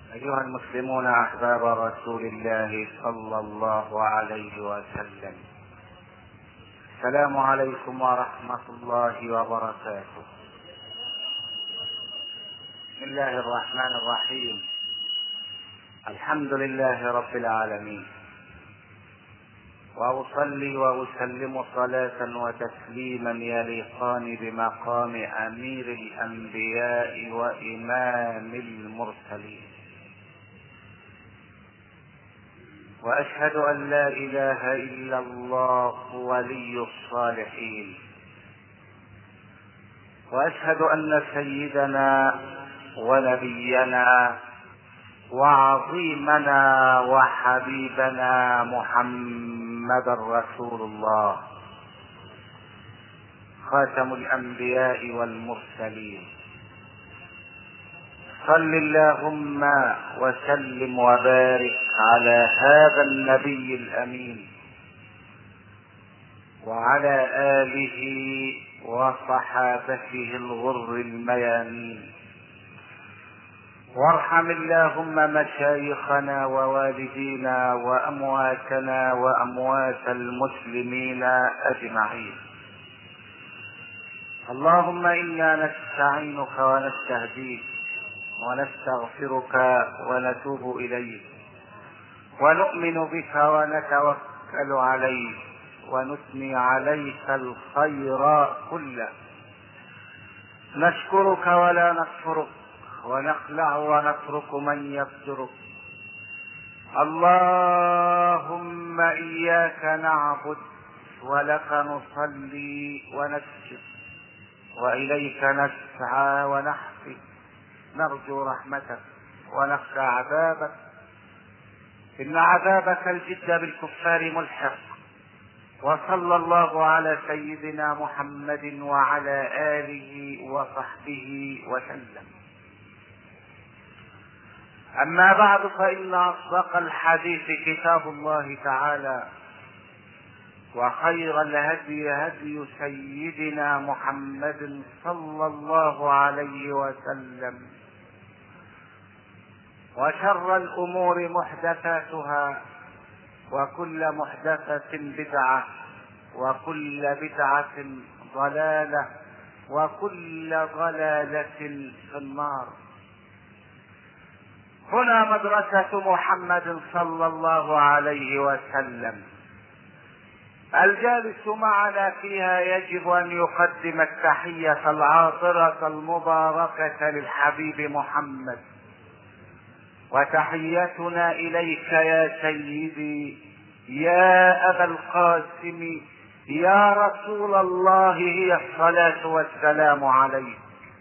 أيها المسلمون أحباب رسول الله صلى الله عليه وسلم السلام عليكم ورحمة الله وبركاته بسم الله الرحمن الرحيم الحمد لله رب العالمين واصلي واسلم صلاه وتسليما يليقان بمقام امير الانبياء وامام المرسلين واشهد ان لا اله الا الله ولي الصالحين واشهد ان سيدنا ونبينا وعظيمنا وحبيبنا محمد رسول الله خاتم الانبياء والمرسلين صل اللهم وسلم وبارك على هذا النبي الامين وعلى اله وصحابته الغر الميامين وارحم اللهم مشايخنا ووالدينا وامواتنا واموات المسلمين اجمعين اللهم انا نستعينك ونستهديك ونستغفرك ونتوب اليك ونؤمن بك ونتوكل عليك ونثني عليك الخير كله نشكرك ولا نكفرك ونخلع ونترك من يفجرك اللهم اياك نعبد ولك نصلي ونسجد واليك نسعى ونحفي نرجو رحمتك ونخشى عذابك ان عذابك الجد بالكفار ملحق وصلى الله على سيدنا محمد وعلى اله وصحبه وسلم أما بعد فإن أصدق الحديث كتاب الله تعالى وخير الهدي هدي سيدنا محمد صلى الله عليه وسلم وشر الأمور محدثاتها وكل محدثة بدعة وكل بدعة ضلالة وكل ضلالة في النار هنا مدرسة محمد صلى الله عليه وسلم الجالس معنا فيها يجب أن يقدم التحية العاطرة المباركة للحبيب محمد وتحيتنا إليك يا سيدي يا أبا القاسم يا رسول الله هي الصلاة والسلام عليك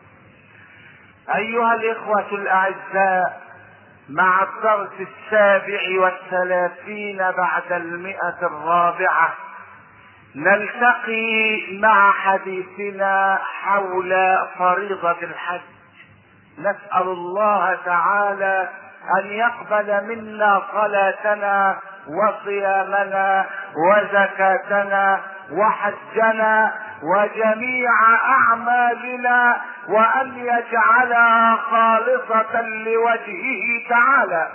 أيها الإخوة الأعزاء مع الدرس السابع والثلاثين بعد المئة الرابعة نلتقي مع حديثنا حول فريضة الحج نسأل الله تعالى أن يقبل منا صلاتنا وصيامنا وزكاتنا وحجنا وجميع اعمالنا وان يجعلها خالصه لوجهه تعالى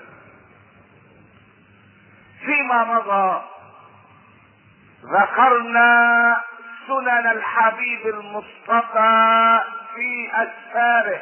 فيما مضى ذكرنا سنن الحبيب المصطفى في اسفاره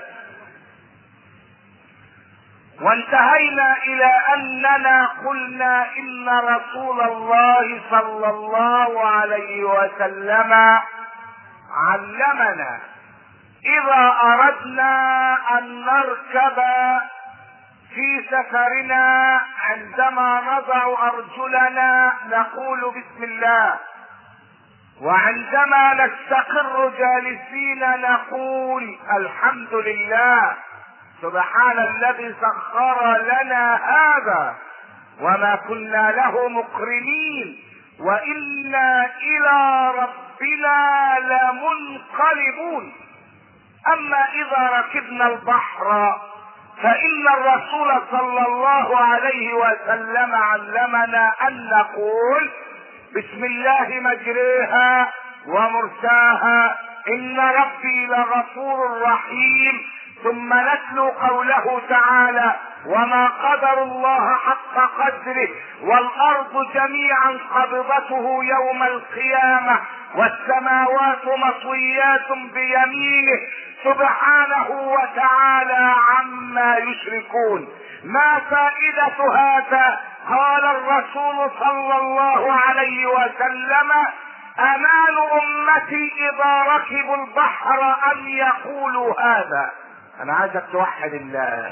وانتهينا الى اننا قلنا ان رسول الله صلى الله عليه وسلم علمنا اذا اردنا ان نركب في سفرنا عندما نضع ارجلنا نقول بسم الله وعندما نستقر جالسين نقول الحمد لله سبحان الذي سخر لنا هذا وما كنا له مقرنين وانا الى ربنا لمنقلبون اما اذا ركبنا البحر فان الرسول صلى الله عليه وسلم علمنا ان نقول بسم الله مجريها ومرساها ان ربي لغفور رحيم ثم نتلو قوله تعالى وما قدر الله حق قدره والارض جميعا قبضته يوم القيامه والسماوات مطويات بيمينه سبحانه وتعالى عما يشركون ما فائدة هذا قال الرسول صلى الله عليه وسلم امان امتي اذا ركبوا البحر ان يقولوا هذا انا عايزك توحد الله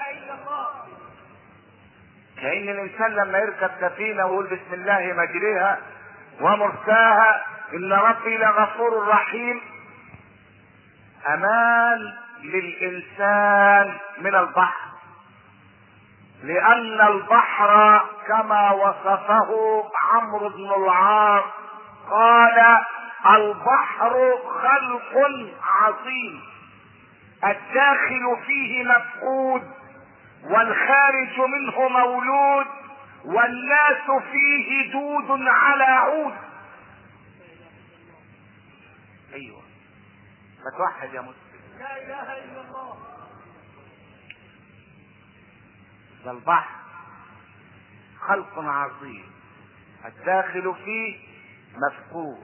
لان الانسان لما يركب سفينه ويقول بسم الله مجريها ومرساها ان ربي لغفور رحيم امان للانسان من البحر لان البحر كما وصفه عمرو بن العاص قال البحر خلق عظيم الداخل فيه مفقود والخارج منه مولود والناس فيه دود على عود ايوه فتوحد يا مسلم لا اله الا الله ده البحر خلق عظيم الداخل فيه مفقود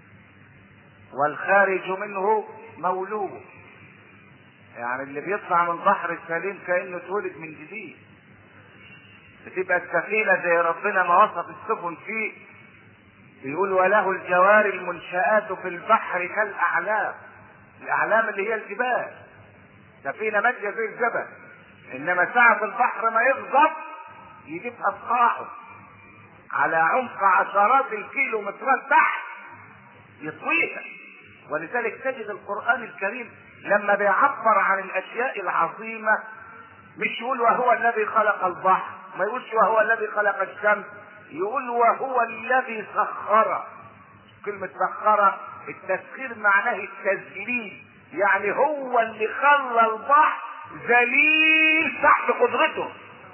والخارج منه مولود يعني اللي بيطلع من بحر السليم كانه اتولد من جديد بتبقى السفينه زي ربنا ما وصف السفن فيه بيقول وله الجوار المنشآت في البحر كالأعلام الأعلام اللي هي الجبال سفينة ماشية زي الجبل إنما ساعة البحر ما يغضب يجيب أصقاعه على عمق عشرات الكيلومترات تحت يطويها ولذلك تجد القرآن الكريم لما بيعبر عن الأشياء العظيمة مش يقول وهو الذي خلق البحر ما يقولش وهو الذي خلق الشمس يقول وهو الذي سخر كلمة سخر التسخير معناه التذليل يعني هو اللي خلى البحر ذليل تحت قدرته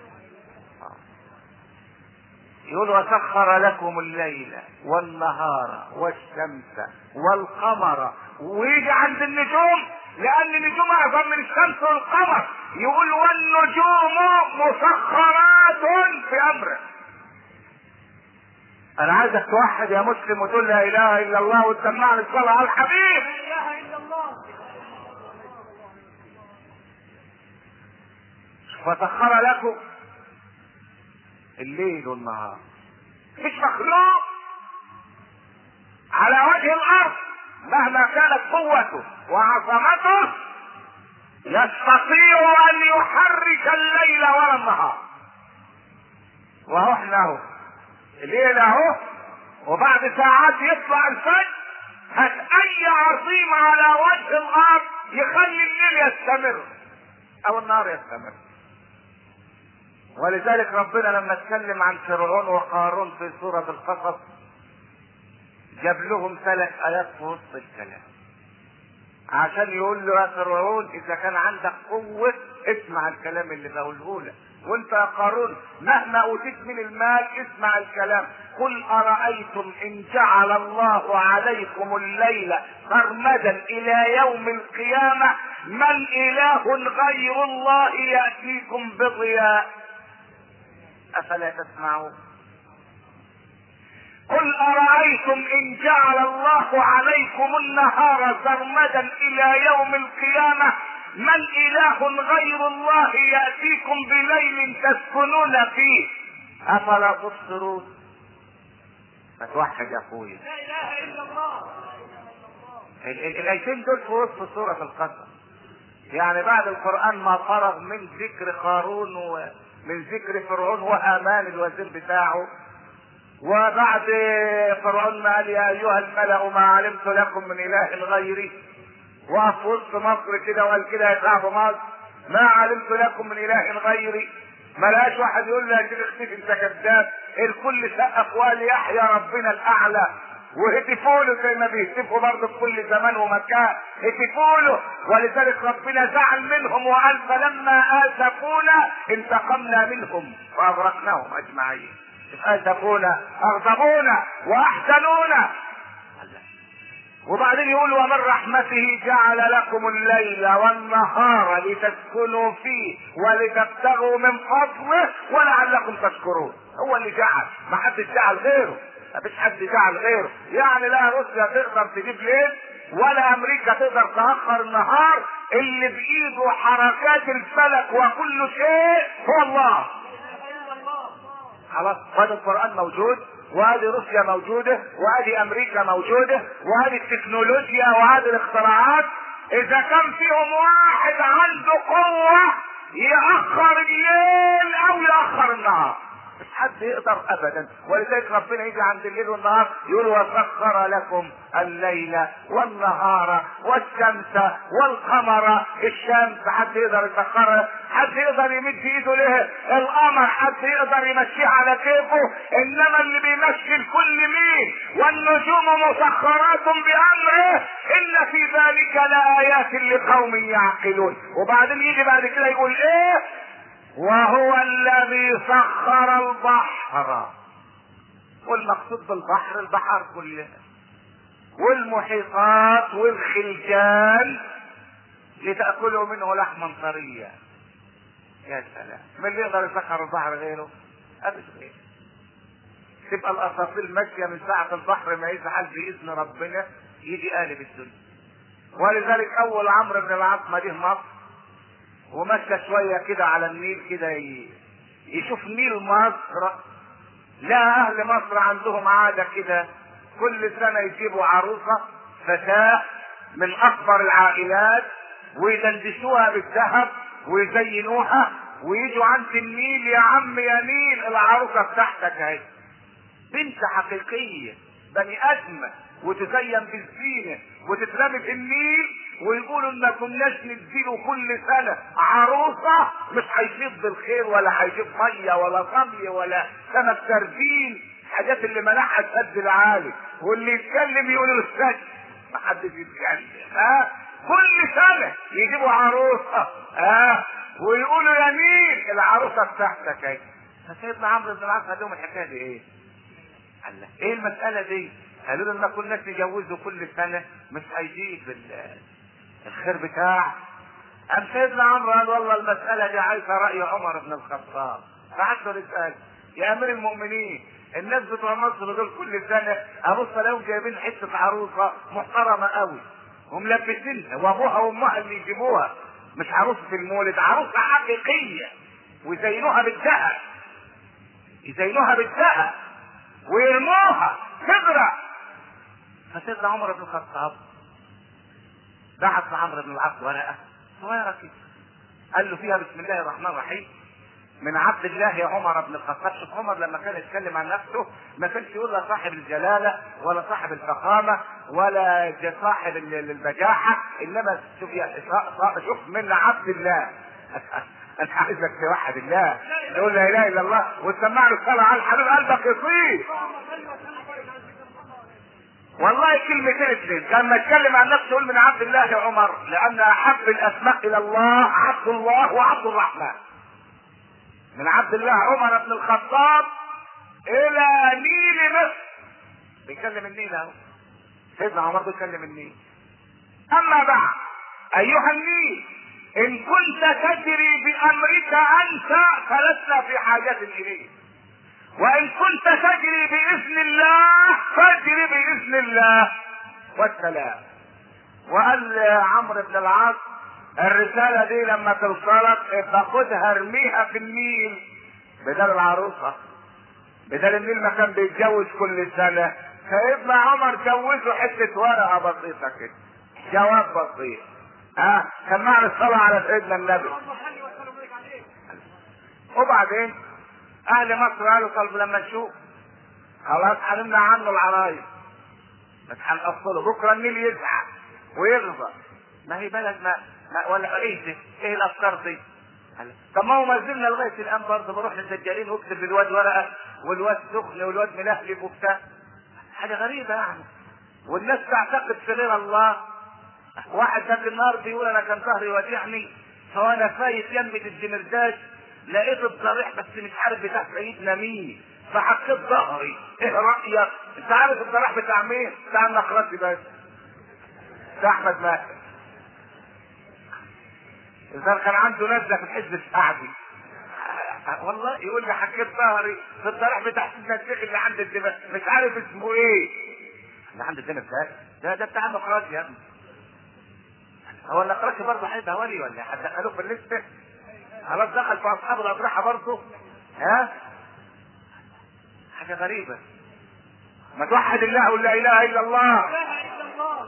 يقول وسخر لكم الليل والنهار والشمس والقمر ويجي عند النجوم لان النجوم اعظم من الشمس والقمر يقول والنجوم مسخرات في امره انا عايزك توحد يا مسلم وتقول لا اله الا الله وتسمعني الصلاه على الحبيب لا اله الا الله فسخر لكم الليل والنهار مش مخلوق على وجه الارض مهما كانت قوته وعظمته يستطيع ان يحرك الليل ولا النهار وهو احنا اهو الليل اهو وبعد ساعات يطلع الفجر هات اي عظيم على وجه الارض يخلي الليل يستمر او النهار يستمر ولذلك ربنا لما اتكلم عن فرعون وقارون في سورة القصص جاب لهم ثلاث آيات في وسط الكلام عشان يقول له يا فرعون إذا كان عندك قوة اسمع الكلام اللي بقوله لك وانت يا قارون مهما اوتيت من المال اسمع الكلام قل ارايتم ان جعل الله عليكم الليل سرمدا الى يوم القيامه من اله غير الله ياتيكم بضياء افلا تسمعون قل ارايتم ان جعل الله عليكم النهار سرمدا الى يوم القيامه من اله غير الله ياتيكم بليل تسكنون فيه افلا تبصرون فتوحد يا اخويا لا اله الا الله ال- ال- الايتين دول في وسط سوره القصص يعني بعد القران ما فرغ من ذكر قارون ومن ذكر فرعون وهامان الوزير بتاعه وبعد فرعون ما قال يا ايها الملا ما علمت لكم من اله غيري وقف وسط مصر كده وقال كده يا شعب مصر ما علمت لكم من اله غيري ما لقاش واحد يقول له يا شيخ اختفي انت كذاب الكل سقف وقال يحيى ربنا الاعلى وهتفوا له زي ما بيهتفوا برضه في كل زمان ومكان هتفوا له ولذلك ربنا زعل منهم وقال فلما اسفونا انتقمنا منهم واغرقناهم اجمعين اسفونا اغضبونا واحسنونا وبعدين يقول ومن رحمته جعل لكم الليل والنهار لتسكنوا فيه ولتبتغوا من فضله ولعلكم تشكرون هو اللي جعل ما حدش جعل غيره ما فيش حد جعل غيره يعني لا روسيا تقدر تجيب ليل ولا امريكا تقدر تاخر النهار اللي بايده حركات الفلك وكل شيء هو الله الا الله خلاص وادي القران موجود وادي روسيا موجوده وادي امريكا موجوده وادي التكنولوجيا وهذه الاختراعات اذا كان فيهم واحد عنده قوه ياخر الليل او ياخر النهار مش حد يقدر ابدا ولذلك ربنا يجي عند الليل والنهار يقول وسخر لكم الليل والنهار والشمس والقمر الشمس حد يقدر يسخرها حد يقدر يمد ايده ليه القمر حد يقدر يمشيه على كيفه انما اللي بيمشي الكل مين والنجوم مسخرات بامره ان في ذلك لايات لقوم يعقلون وبعدين يجي بعد كده يقول ايه وهو الذي سخر البحر والمقصود بالبحر البحر كلها والمحيطات والخلجان لتأكلوا منه لحما طريا يا سلام من اللي يقدر يسخر البحر غيره أبدا غيره تبقى الاساطيل ماشيه من ساعه البحر ما يزعل باذن ربنا يجي قالب الدنيا ولذلك اول عمرو بن العاص ما جه مصر ومشى شويه كده على النيل كده ي- يشوف نيل مصر لا اهل مصر عندهم عاده كده كل سنه يجيبوا عروسه فتاه من اكبر العائلات ويدندشوها بالذهب ويزينوها ويجوا عند النيل يا عم يا نيل العروسه بتاعتك اهي بنت حقيقيه بني ادمه وتزين بالزينه وتترمي في النيل ويقولوا ان ما كناش نديله كل سنه عروسه مش هيفيض بالخير ولا هيجيب ميه ولا طمي ولا سمك سردين الحاجات اللي منعها تهد العالي واللي يتكلم يقول له السجن ما حدش يتكلم ها كل سنه يجيبوا عروسه ها ويقولوا يا مين العروسه بتاعتك اهي فسيدنا عمرو بن العاص قال لهم الحكايه دي ايه؟ قال لك ايه المسألة دي؟ قالوا له ما كناش نجوزه كل سنة مش هيجيب ال- الخير بتاعه. قام سيدنا عمرو قال والله المسألة دي عايزة رأي عمر بن الخطاب. فقعد له يسأل يا أمير المؤمنين الناس بتوع مصر دول كل سنة أبص لهم جايبين حتة عروسة محترمة قوي وملبسينها وأبوها وأمها اللي يجيبوها مش عروسة المولد عروسة حقيقية ويزينوها بالذهب يزينوها بالذهب ويرموها تغرق فسيدنا عمر بن الخطاب بعت لعمرو بن العاص ورقه صغيره كده قال له فيها بسم الله الرحمن الرحيم من عبد الله عمر بن الخطاب شوف عمر لما كان يتكلم عن نفسه ما كانش يقول لا صاحب الجلاله ولا صاحب الفخامه ولا ج- صاحب ال- ال- البجاحه انما شوف يا صا- صا- شوف من عبد الله انا عايزك توحد الله تقول لا اله الا الله وتسمع له الصلاه على الحبيب قلبك يطير اللهم صل وسلم وبارك على سيدنا محمد والله كلمتين اثنين لما اتكلم عن نفسه يقول من عبد الله عمر لان احب الاسماء الى الله عبد الله وعبد الرحمن من عبد الله عمر بن الخطاب الى نيل مصر بيكلم النيل اهو سيدنا عمر بيكلم النيل اما بعد ايها النيل ان كنت تجري بامرك انت فلسنا في حاجه اليك وان كنت تجري باذن الله فاجري باذن الله والسلام وقال عمرو بن العاص الرساله دي لما توصلك ابقى خدها ارميها في النيل بدل العروسه بدل النيل ما كان بيتجوز كل سنه فابن عمر جوزه حته ورقه بسيطه كده جواب بسيط ها سمعنا الصلاه على سيدنا النبي اللهم صل وسلم وبارك عليه وبعدين اهل مصر قالوا طب لما نشوف خلاص هنمنع عنه العرايس بس هنقفله بكره النيل يزعل ويغضب ما هي بلد ما, ما ولا ايه ده؟ ايه الافكار دي؟ قال طب ما هو ما زلنا لغايه الان برضه بروح للدجالين واكتب للواد ورقه والواد سخن والواد ملهلب وبتاع حاجه غريبه يعني والناس تعتقد في غير الله واحد ذاك النهار بيقول انا كان ظهري واجعني فانا فايت يمة الدمرداش لقيت الضريح بس مش عارف بتاع سيدنا مين فحكيت ظهري ايه رايك انت عارف الضريح بتاع مين بتاع النخرسي بس ده احمد ماهر اذا كان عنده نزله في الحزب الشعبي والله يقول لي حكيت ظهري في الطريق بتاع سيدنا الشيخ اللي عند الدماغ مش عارف اسمه ايه اللي عند الدماغ ده ده ده بتاع نقراش يا ابني هو النقراش برضه هيبقى ولي ولا هتدخلوه في الليسته خلاص دخل في اصحاب الاضرحه برضه ها حاجه غريبه ما توحد الله ولا اله الا الله لا اله الا الله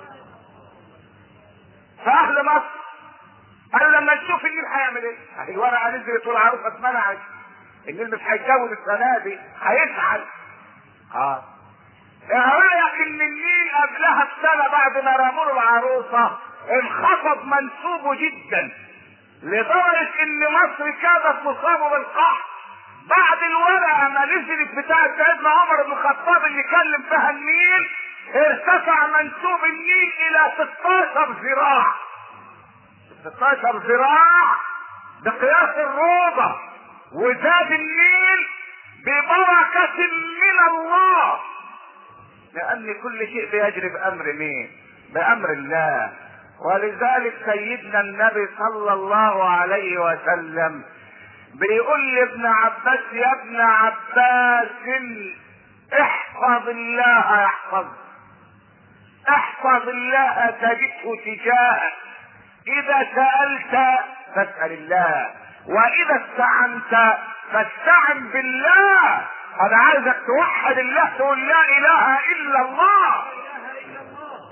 فاهل مصر قالوا لما نشوف النيل هيعمل ايه؟ الورقه نزلت والعروسه اتمنعت النيل مش هيتجوز السنه دي هيزعل اه يقول لك ان النيل قبلها بسنه بعد ما رموا له العروسه انخفض منسوبه جدا لدرجه ان مصر كادت تصاب بالقحط بعد الورقه ما نزلت بتاعه سيدنا عمر بن الخطاب اللي كلم فيها النيل ارتفع منسوب النيل الى 16 ذراع 16 ذراع بقياس الروضة وزاد النيل ببركة من الله لأن كل شيء بيجري بأمر مين؟ بأمر الله ولذلك سيدنا النبي صلى الله عليه وسلم بيقول لابن عباس يا ابن عباس احفظ الله يحفظك احفظ الله تجده تجاهك اذا سألت فاسأل الله واذا استعنت فاستعن بالله انا عايزك توحد الله تقول لا اله الا الله لا اله الا الله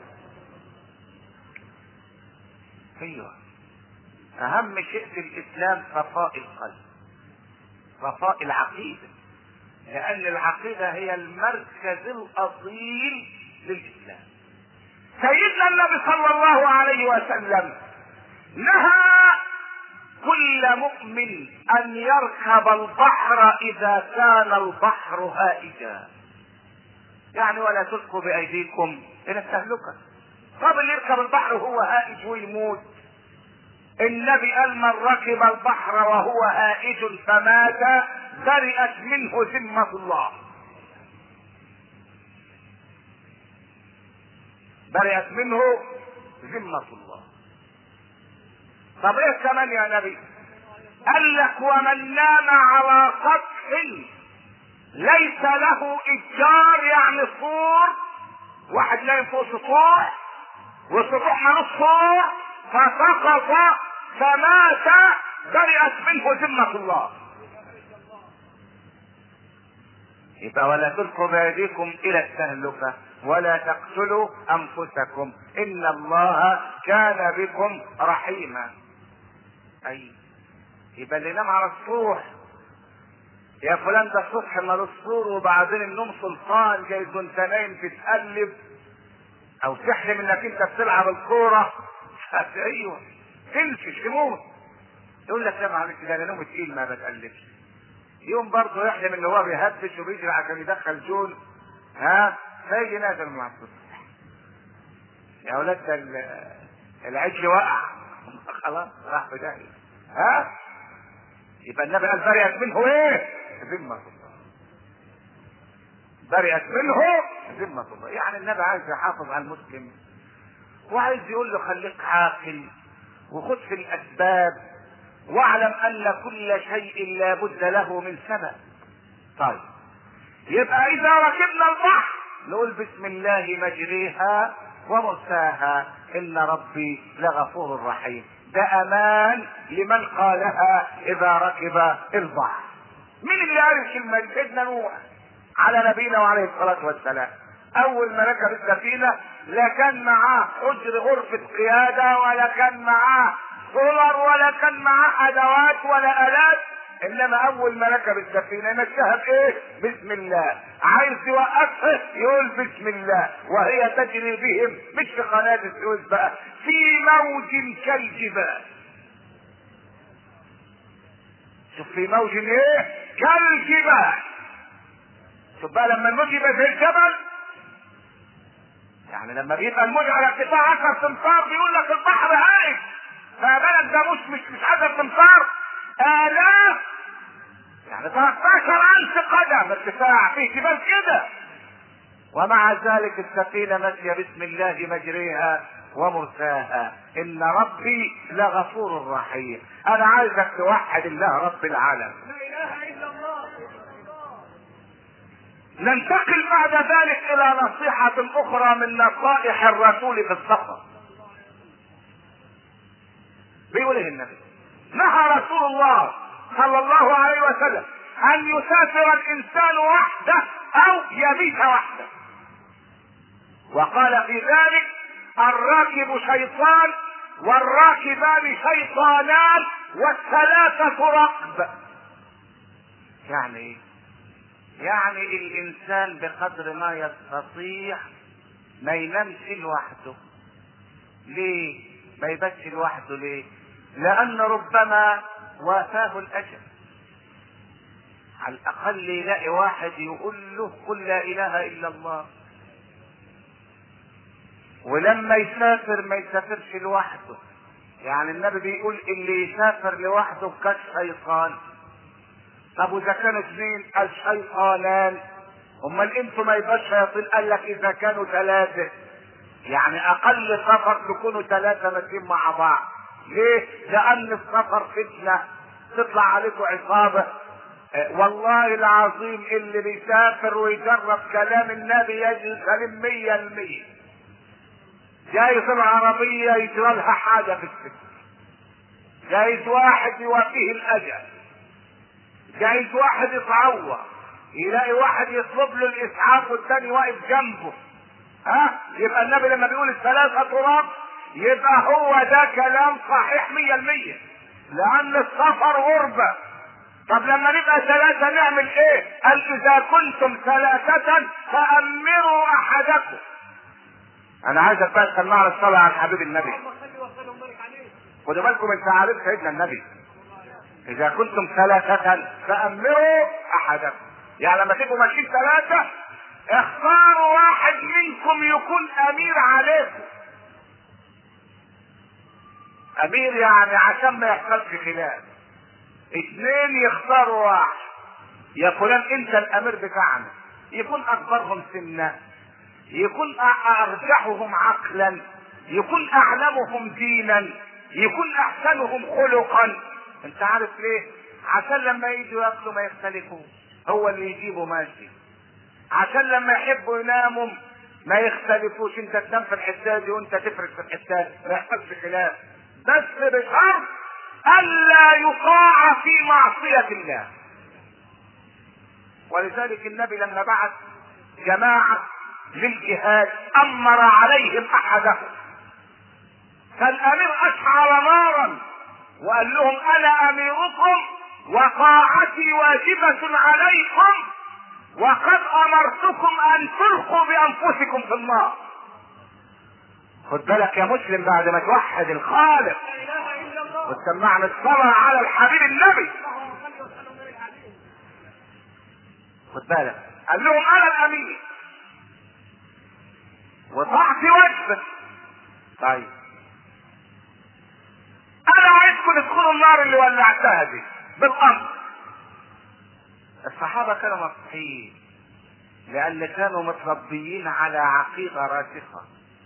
ايوه اهم شيء في الاسلام صفاء القلب صفاء العقيده لان العقيده هي المركز الاصيل للاسلام سيدنا النبي صلى الله عليه وسلم نهى كل مؤمن ان يركب البحر اذا كان البحر هائجا يعني ولا تلقوا بايديكم الى التهلكه طب اللي يركب البحر وهو هائج ويموت النبي قال من ركب البحر وهو هائج فمات برئت منه ذمه الله برئت منه ذمة الله طب ايه كمان يا نبي قال لك ومن نام على سطح ليس له اتجار يعني سور واحد نايم فوق سطوح والسطوح مالوش سور فسقط فمات برئت منه ذمة الله يبقى ولا تلقوا بأيديكم إلى التهلكة ولا تقتلوا أنفسكم إن الله كان بكم رحيما أي يبقى اللي نام على السطوح يا فلان ده الصبح مالوش سور وبعدين النوم سلطان جاي كنت نايم تتقلب او تحلم انك انت بتلعب الكوره ايوه تنفش تموت يقول لك لا معلش ده انا نومي تقيل ما بتقلبش يوم برضه يحلم ان هو بيهبش وبيجري عشان يدخل جون ها فيجي نازل من على السطح يا ولاد ده ال- العجل وقع خلاص راح في داهيه ها يبقى النبي قال برئت منه ايه؟ ذمة الله برئت منه ذمة الله يعني النبي عايز يحافظ على المسلم وعايز يقول له خليك عاقل وخذ في الاسباب واعلم ان كل شيء لا بد له من سبب طيب يبقى اذا ركبنا البحر نقول بسم الله مجريها ومرساها ان ربي لغفور رحيم ده امان لمن قالها اذا ركب البحر مين اللي قال الكلمه دي؟ سيدنا نوح على نبينا وعليه الصلاه والسلام اول ما ركب السفينه لا كان معاه حجر غرفه قياده ولا كان معاه سولر ولا كان معاه ادوات ولا الات انما اول ما ركب السفينه مشاها بايه؟ بسم الله عايز يوقفها يقول بسم الله وهي تجري بهم مش في قناه السويس بقى في موج كالجبال شوف في موج ايه؟ كالجبال شوف بقى لما الموج يبقى زي الجبل يعني لما بيبقى الموج على ارتفاع 10 تمتار بيقول لك البحر هائج فبلد ده مش مش مش 10 تمتار آلاف يعني 13000 قدم ارتفاع في جبال كده ومع ذلك السفينة ماشية بسم الله مجريها ومرساها ان ربي لغفور رحيم انا عايزك توحد الله رب العالم لا اله الا الله ننتقل بعد ذلك الى نصيحة اخرى من نصائح الرسول في السفر بيقول ايه النبي نهى رسول الله صلى الله عليه وسلم ان يسافر الانسان وحده او يبيت وحده وقال في ذلك الراكب شيطان والراكبان شيطانان والثلاثة رقب يعني ايه يعني الانسان بقدر ما يستطيع ما ينامش لوحده ليه ما يباتش لوحده ليه لان ربما وافاه الاجل على الاقل يلاقي واحد يقول له قل لا اله الا الله ولما يسافر ما يسافرش لوحده يعني النبي بيقول اللي يسافر لوحده كالشيطان طب واذا كانوا اثنين الشيطانان امال انتوا ما يبقاش شياطين قال لك اذا كانوا ثلاثه يعني اقل سفر تكونوا ثلاثه ماشيين مع بعض ليه؟ لان السفر فتنه تطلع عليكم عصابه آه، والله العظيم اللي بيسافر ويجرب كلام النبي يجي سليم مية المية جايز العربية يجرى لها حاجة في السكة جايز واحد يوافيه الأجل جايز واحد يتعور يلاقي واحد يطلب له الإسعاف والتاني واقف جنبه ها يبقى النبي لما بيقول الثلاثة تراب يبقى هو ده كلام صحيح مية المية لأن السفر غربة طب لما نبقى ثلاثة نعمل ايه؟ قال إذا كنتم ثلاثة فأمروا أحدكم أنا عايزك بقى تسمعنا الصلاة على حبيب النبي اللهم صل وسلم وبارك عليه خدوا بالكم انت عارف سيدنا النبي اذا كنتم ثلاثة فامروا احدكم يعني لما تبقوا ماشيين ثلاثة اختاروا واحد منكم يكون امير عليكم امير يعني عشان ما يحصلش خلاف اثنين يختاروا واحد يا فلان انت الامير بتاعنا يكون اكبرهم سنا يكون أ- ارجحهم عقلا يكون اعلمهم دينا يكون احسنهم خلقا انت عارف ليه عشان لما يجوا ياكلوا ما يختلفوا هو اللي يجيبه ماشي عشان لما يحبوا يناموا ما يختلفوش انت تنام في الحته دي وانت تفرش في الحته دي ما يحصلش خلاف بس بشرط الا يطاع في معصيه الله ولذلك النبي لما بعث جماعه للجهاد امر عليهم احدهم فالامير اشعل نارا وقال لهم انا اميركم وطاعتي واجبة عليكم وقد امرتكم ان تلقوا بانفسكم في النار خد بالك يا مسلم بعد ما توحد الخالق لا اله الا الله وتسمعنا الصلاة على الحبيب النبي اللهم صل وسلم وبارك عليه خد بالك قال لهم انا الامير وطاعتي واجبة طيب انا عايزكم تدخلوا النار اللي ولعتها دي بالامر الصحابة كانوا مفتحين لان كانوا متربيين على عقيدة راسخة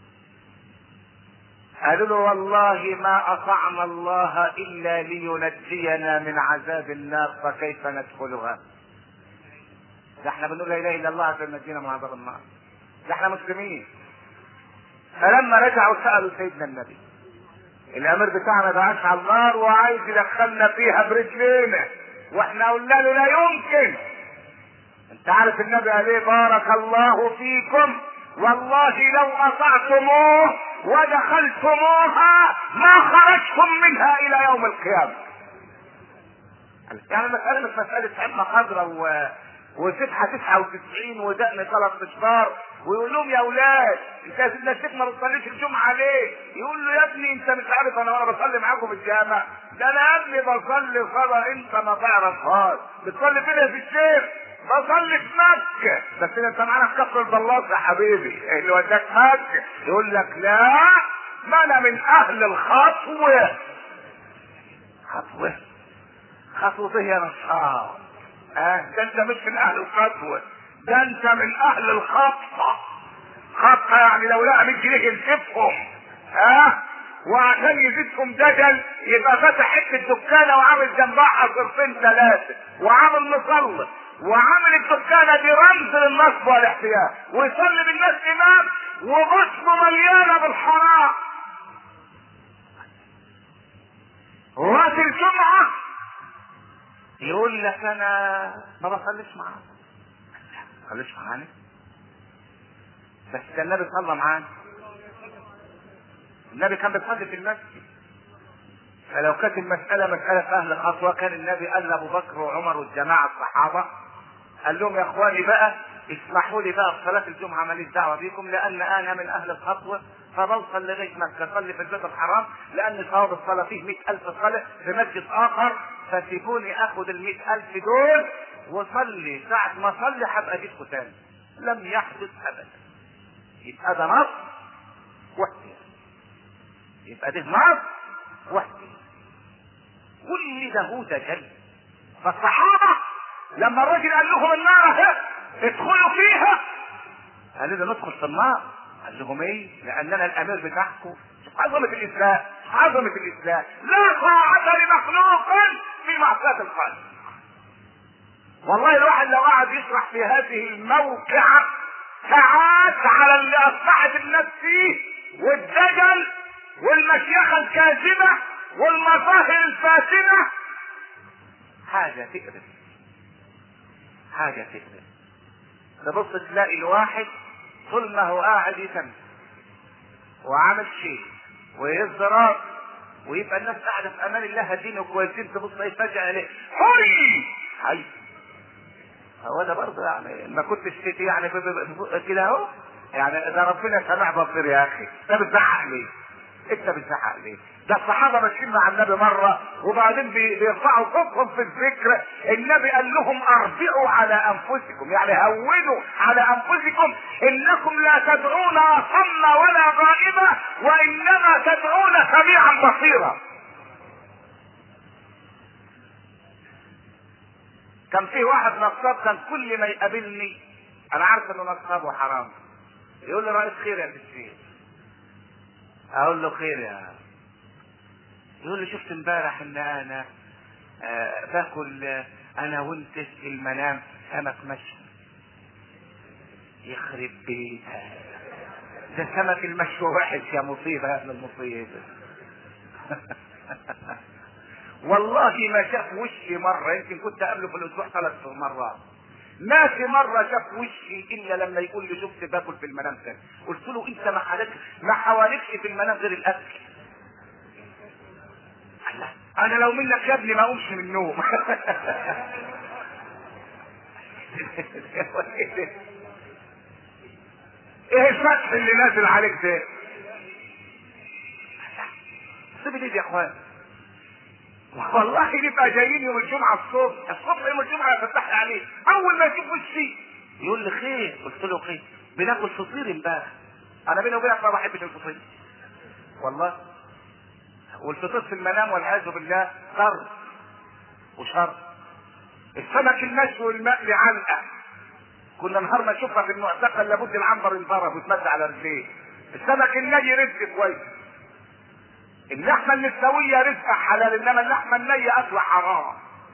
قالوا له والله ما اطعنا الله الا لينجينا من عذاب النار فكيف ندخلها ده احنا بنقول لا اله الا الله عشان ينجينا من عذاب النار ده احنا مسلمين فلما رجعوا سالوا سيدنا النبي الامير بتاعنا ده عاش على النار وعايز يدخلنا فيها برجلينا واحنا قلنا له لا يمكن انت عارف النبي قال ايه بارك الله فيكم والله لو اطعتموه ودخلتموها ما خرجتم منها الى يوم القيامه يعني المسألة مش مسألة عمة خضراء و... وفتحة 99 ودقن ثلاث اشهار ويقول لهم يا اولاد انت يا سيدنا الشيخ ما بتصليش الجمعة ليه؟ يقول له يا ابني انت مش عارف انا وانا بصلي معاكم في الجامع ده انا يا ابني بصلي صلاة انت ما تعرفهاش بتصلي فين يا في الشيخ؟ بصلي في مكة بس انت معانا في كفر البلاط يا حبيبي اللي وداك مكة يقول لك لا ما انا من اهل الخطوة خطوة خطوة يا نصار اه ده انت مش من اهل الخطوة ده انت من اهل الخطة الصفقة يعني لو لقى 100 جنيه ينسفهم ها وعشان يزيدكم دجل يبقى فتح حته دكانه وعامل جنبها صرفين ثلاثه وعامل مصلي وعامل الدكانه دي رمز للنصب والاحتياج ويصلي بالناس امام وجسمه مليانه بالحرام وقت الجمعه يقول لك انا ما بصليش معاك ما بصليش معانا بس كان النبي صلى معانا النبي كان بيصلي في المسجد فلو كانت المسألة مسألة أهل خطوة كان النبي قال لأبو بكر وعمر والجماعة الصحابة قال لهم يا إخواني بقى اسمحوا لي بقى في صلاة الجمعة ماليش دعوة بيكم لأن أنا من أهل الخطوة فبوصل لغاية مكة أصلي في البيت الحرام لأن ثواب الصلاة فيه مئة ألف صلاة في مسجد آخر فسيبوني آخد المئة ألف دول وصلي ساعة ما أصلي هبقى أجيبكم تاني لم يحدث أبدا يبقى ده نص واحتياج يبقى ده نص واحتياج كل ده هو دجل فالصحابة لما الراجل قال لهم النار اهي ادخلوا فيها قالوا له ندخل في النار قال لهم ايه لاننا الامير بتاعكم عظمة الاسلام عظمة الاسلام لا طاعة لمخلوق في معصية الخالق والله الواحد لو قعد يشرح في هذه الموقعة ساعات على اللي اصبحت الناس فيه والدجل والمشيخة الكاذبة والمظاهر الفاسدة حاجة تقرف حاجة تقرف تبص تلاقي الواحد طول ما هو قاعد يتم وعامل شيء ويهز راسه ويبقى الناس قاعده في امان الله هدين وكويسين تبص تلاقي فجاه عليه حي حي هو ده برضه يعني ما كنتش تيجي يعني ب- ب- ب- كده اهو يعني ده ربنا سمع بصير يا اخي ده بتزعق ليه؟ انت بتزعق ليه؟ ده الصحابه ماشيين مع النبي مره وبعدين بي- بيرفعوا صوتهم في الذكر النبي قال لهم اربعوا على انفسكم يعني هونوا على انفسكم انكم لا تدعون اصم ولا غائبا وانما تدعون سميعا بصيرا كان في واحد نصاب كان كل ما يقابلني انا عارف انه نصاب وحرام يقول لي رئيس خير يا الشيخ اقول له خير يا يقول لي شفت امبارح ان انا آه باكل آه انا وانت في المنام سمك مشوي يخرب بيتها ده سمك المشوي وحش يا مصيبه يا ابن المصيبه والله ما شاف وشي مره يمكن كنت اقابله في الاسبوع ثلاث مرات ما في مرة شاف وشي إلا لما يقول لي شفت باكل في المنام تاني قلت له أنت ما حواليك ما حواليكش في المنام غير الأكل الله أنا لو منك يا ابني ما أقومش من النوم إيه الفتح اللي نازل عليك ده؟ سيب الايد يا اخوان والله نبقى جايين يوم الجمعة الصبح الصبح يوم الجمعة فتحت عليه أول ما يشوف وشي يقول لي خير قلت له خير بناكل فطير امبارح أنا بيني وبينك ما بحبش الفطير والله والفطير في المنام والعياذ بالله شر وشر السمك المشوي والمقلي علقة كنا نهار ما نشوفها في المعتقل لابد العنبر ينضرب ويتمد على رجليه السمك الني رزق كويس اللحمة المستوية رزق حلال انما اللحمة النية اكل حرام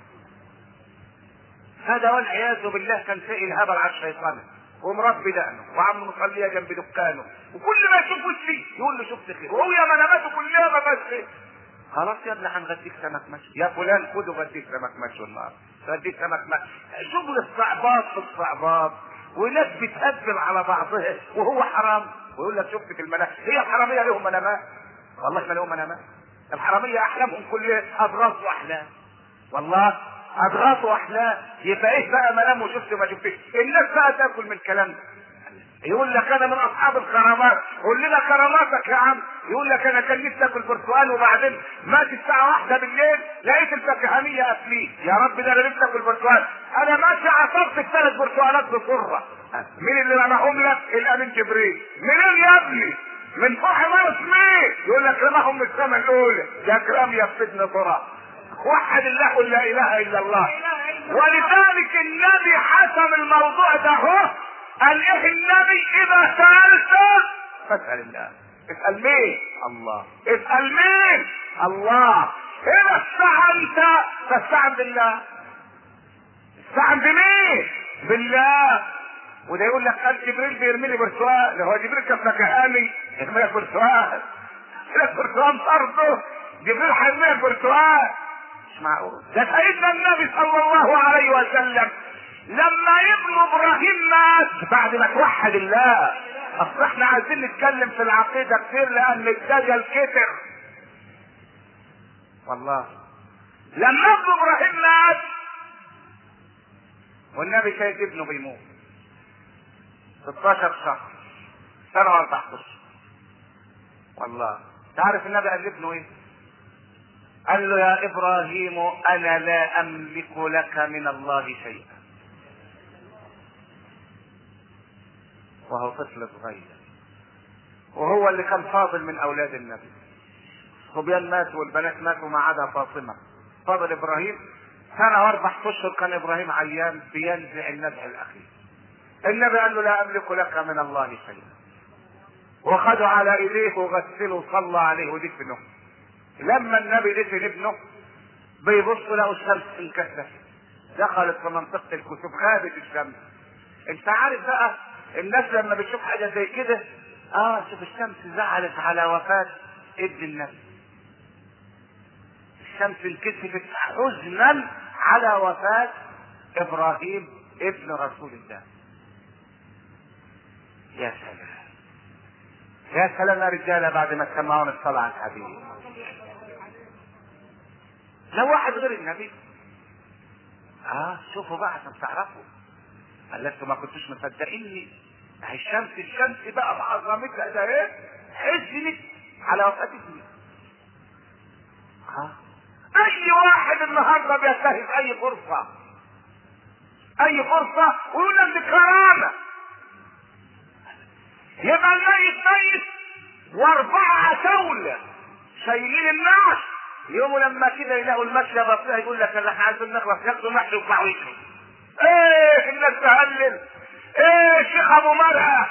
هذا والعياذ بالله كان سائل هبل على الشيطان ومربي دقنه وعم مصليه جنب دكانه وكل ما يشوف وشي يقول له شفت خير وهو يا مناماته كلها ما بس خير خلاص يا ابني هنغديك سمك مشوي يا فلان خده غديك سمك مشوي النهارده غديك سمك مشوي شغل الصعبات في الصعبات وناس بتهبل على بعضها وهو حرام ويقول لك شفت في المنام هي الحراميه لهم منامات والله ما لهم منامات الحراميه احلامهم كلها اضراس واحلام والله اضغاث واحلام يبقى ايه بقى منام وشفت ما شفتش الناس بقى تاكل من الكلام ده يقول لك انا من اصحاب الكرامات قول لنا كراماتك يا عم يقول لك انا كان نفسي اكل برتقال وبعدين مات الساعه واحدة بالليل لقيت الفكهانيه قافلين يا رب ده انا نفسي اكل برتقال انا ماشي عصرت الثلاث برتقالات بسره مين اللي رماهم لك الامين جبريل منين يا ابني من فوق حمار مين يقول لك رماهم من السماء الاولى يا كرام يا فتنه ترى وحد الله قل لا اله الا الله ولذلك النبي حسم الموضوع ده هو قال ايه النبي اذا سالت فاسال الله اسال مين الله اسال مين الله اذا استعنت فاستعن بالله استعن بمين بالله وده يقول لك قال جبريل بيرمي لي برتقال هو جبريل كان مكاني يرمي لك برتقال لك برتقال برضه جبريل هيرمي لك برتقال مش معقول ده سيدنا النبي صلى الله عليه وسلم لما ابن ابراهيم مات بعد ما توحد الله اصل احنا عايزين نتكلم في العقيده كتير لان الدجل كتر والله لما ابن ابراهيم مات والنبي شايف ابنه بيموت 16 شهر سنه واربع اشهر والله تعرف النبي قال لابنه ايه؟ قال له يا ابراهيم انا لا املك لك من الله شيئا وهو طفل صغير وهو اللي كان فاضل من اولاد النبي الصبيان ماتوا والبنات ماتوا ما عدا فاطمه فاضل ابراهيم سنه واربع اشهر كان ابراهيم عيان بينزع النزع الاخير النبي قال له لا املك لك من الله شيئا وخدوا على ايديه وغسله وصلى عليه ودفنه لما النبي دفن ابنه بيبصوا لقوا الشمس انكسرت دخلت في منطقه الكسوف غابت الشمس انت عارف بقى الناس لما بتشوف حاجه زي كده اه شوف الشمس زعلت على وفاه ابن النبي الشمس انكسفت حزنا على وفاه ابراهيم ابن رسول الله يا سلام يا سلام يا رجاله بعد ما سمعون الصلاه على الحبيب لو واحد غير النبي اه شوفوا بقى عشان تعرفوا قال انتوا ما كنتوش مصدقيني هي الشمس الشمس بقى بعظمتها ده ايه حزنت على وفاة ابني اه اي واحد النهارده بينتهز اي فرصه اي فرصه ويقول لك دي كرامه يبقى الميت ميت واربعه دولة شايلين النعش يوم لما كده يلاقوا المشي بطيئة يقول لك احنا عايزين نخلص ياخدوا المحشي ويطلعوا يجروا ايه الناس تهلل ايه الشيخ ابو مرأة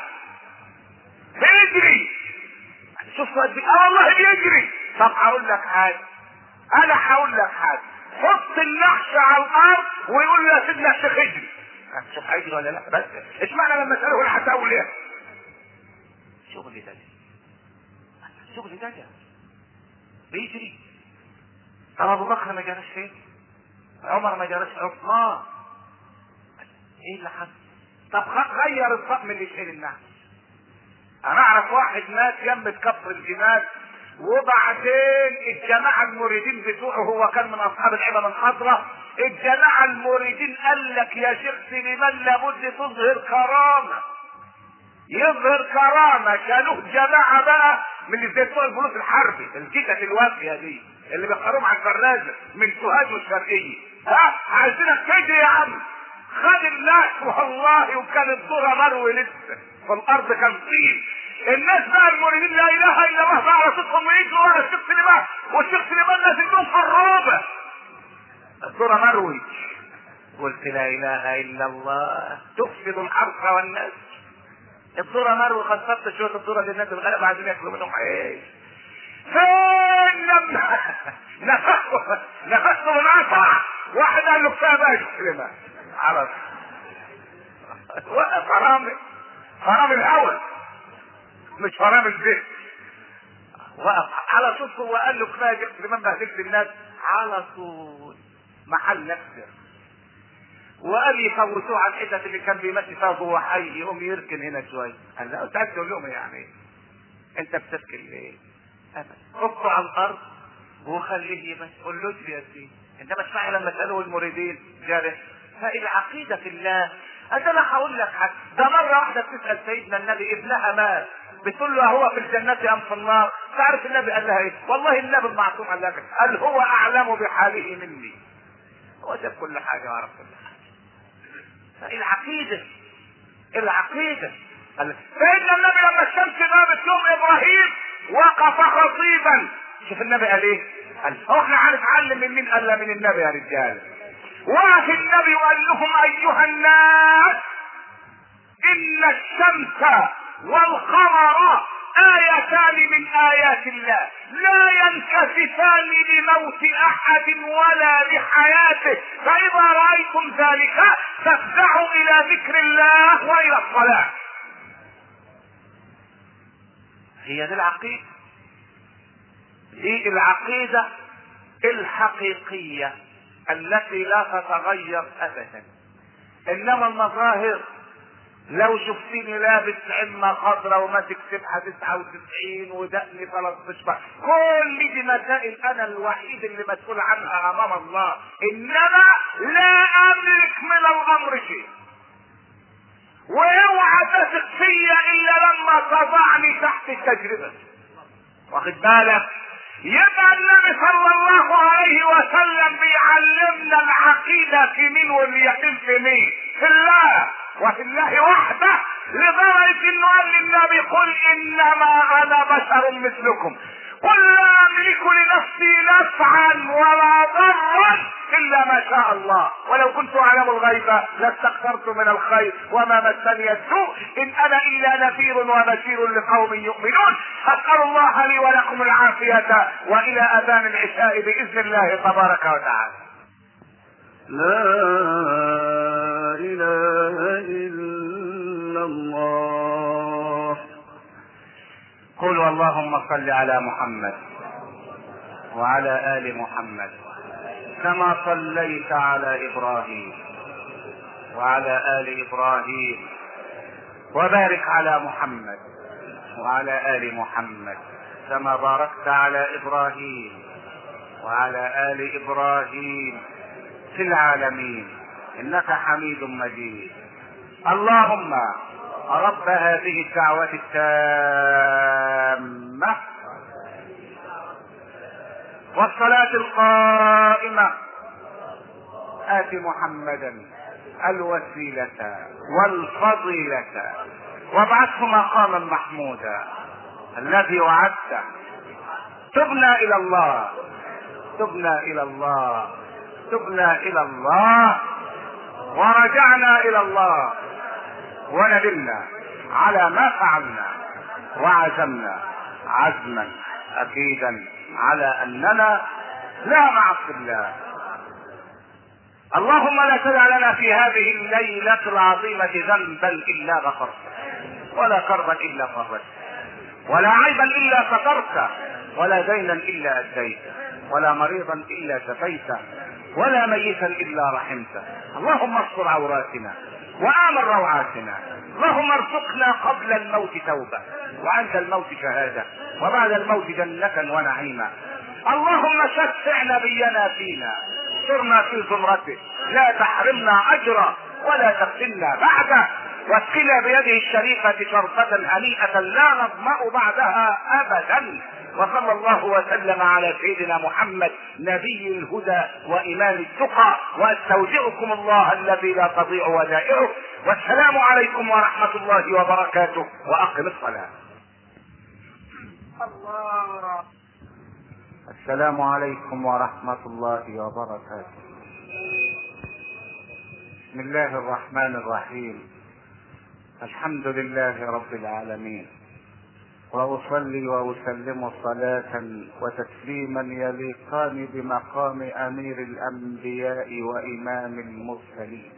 بيجري شوف قد ايه اه والله بيجري طب هقول لك حاجة انا هقول لك حاجة حط النحش على الارض ويقول له يا سيدنا الشيخ اجري شوف هيجري ولا لا بس اشمعنى لما سأله انا هتقول ايه شغل ده شغل ده بيجري طب ابو بكر ما جراش فين عمر ما جراش عثمان ايه اللي حصل طب غير الطقم اللي يشيل النحس انا اعرف واحد مات جنب كفر الجمال وبعدين الجماعة المريدين بتوعه هو كان من اصحاب العلم الحضرة الجماعة المريدين قال لك يا شيخ سليمان لابد تظهر كرامة يظهر كرامة كانوا جماعة بقى من اللي زي بتوع الجنود الحربي الجيكة الوافية دي اللي بيختاروهم على الفرازة من سوهاج والشرقية ها عايزينك تيجي يا عم خد الناس والله وكان الذرة مروي لسه في الارض كان طين الناس بقى المريدين لا اله الا الله بقى على صدقهم ويجروا ورا الشيخ سليمان والشيخ سليمان نازل لهم في الروبه الذرة مروي قلت لا اله الا الله تفسد الحرث والناس الذرة مروي خسرت شوية الذرة للناس الغلابة عايزين ياكلوا منهم عيش فين لما نفخته نفخته من قطع واحد قال له كفايه بقى يا شيخ سليمان عرف وقف فرامل فرامل الاول مش فرامل البيت وقف على طول هو قال له كفايه يا شيخ سليمان بهدلت الناس على طول محل نفسه وقال يفوتوه على الحتت اللي كان بيمشي فيها جوه حي يقوم يركن هنا شويه قال لا قلت لهم يعني انت بتركن ليه؟ ابدا حطه على الارض وخليه يمشي قول له اجري يا سيدي انما اسمعي لما سالوه المريدين جارح فالعقيده في الله أنا أنا هقول لك حاجة ده مرة واحدة بتسأل سيدنا النبي ابنها مات بتقول له هو في الجنة أم في النار تعرف النبي قال لها إيه والله النبي المعصوم قال لها قال هو أعلم بحاله مني هو شاف كل حاجة وعرف كل حاجة العقيدة العقيدة سيدنا النبي لما الشمس غابت يوم إبراهيم وقف خطيبا شوف النبي قال ايه قال هو احنا هنتعلم من مين قال من النبي يا رجال وقف النبي وقال لهم ايها الناس ان الشمس والقمر آيتان من آيات الله لا ينكسفان لموت أحد ولا لحياته فإذا رأيتم ذلك فافزعوا إلى ذكر الله وإلى الصلاة هي دي العقيدة دي العقيدة الحقيقية التي لا تتغير أبدا إنما المظاهر لو شفتني لابس عمة خضراء وماسك سبحة 99 ودقني 13 كل دي مسائل انا الوحيد اللي مسؤول عنها امام الله انما لا املك من الامر شيء واوعى تثق فيا الا لما تضعني تحت التجربة واخد بالك يبقى النبي صلى الله عليه وسلم بيعلمنا العقيدة في مين واليقين في مين في الله وفي الله وحده لدرجة انه قال للنبي قل انما انا بشر مثلكم قل لا املك لنفسي نفعا ولا ضرا الا ما شاء الله ولو كنت اعلم الغيب لاستكثرت من الخير وما مسني السوء ان انا الا نذير وبشير لقوم يؤمنون اسال الله لي ولكم العافيه والى اذان العشاء باذن الله تبارك وتعالى لا إله إلا الله قولوا اللهم صل على محمد وعلى ال محمد كما صليت على ابراهيم وعلى ال ابراهيم وبارك على محمد وعلى ال محمد كما باركت على ابراهيم وعلى ال ابراهيم في العالمين انك حميد مجيد اللهم رب هذه الدعوة التامة والصلاة القائمة آت محمدا الوسيلة والفضيلة وابعثه مقاما محمودا الذي وعدته تبنا إلى الله تبنا إلى الله تبنا إلى الله ورجعنا إلى الله وندمنا على ما فعلنا وعزمنا عزما اكيدا على اننا لا معصي الله اللهم لا تدع لنا في هذه الليلة العظيمة ذنبا إلا غفرته ولا كربا إلا فرجته ولا عيبا إلا سترته ولا دينا إلا أديته ولا مريضا إلا شفيته ولا ميتا إلا رحمته اللهم استر عوراتنا وآمن روعاتنا اللهم ارزقنا قبل الموت توبة وعند الموت شهادة وبعد الموت جنة ونعيما اللهم شفع نبينا فينا صرنا في زمرته لا تحرمنا أجره ولا تفتنا بعده واسقنا بيده الشريفة شربة هنيئة لا نظمأ بعدها أبدا وصلى الله وسلم على سيدنا محمد نبي الهدى وإمام التقى واستودعكم الله الذي لا تضيع ودائعه والسلام عليكم ورحمة الله وبركاته وأقم الصلاة الله السلام عليكم ورحمة الله وبركاته بسم الله الرحمن الرحيم الحمد لله رب العالمين واصلي واسلم صلاه وتسليما يليقان بمقام امير الانبياء وامام المرسلين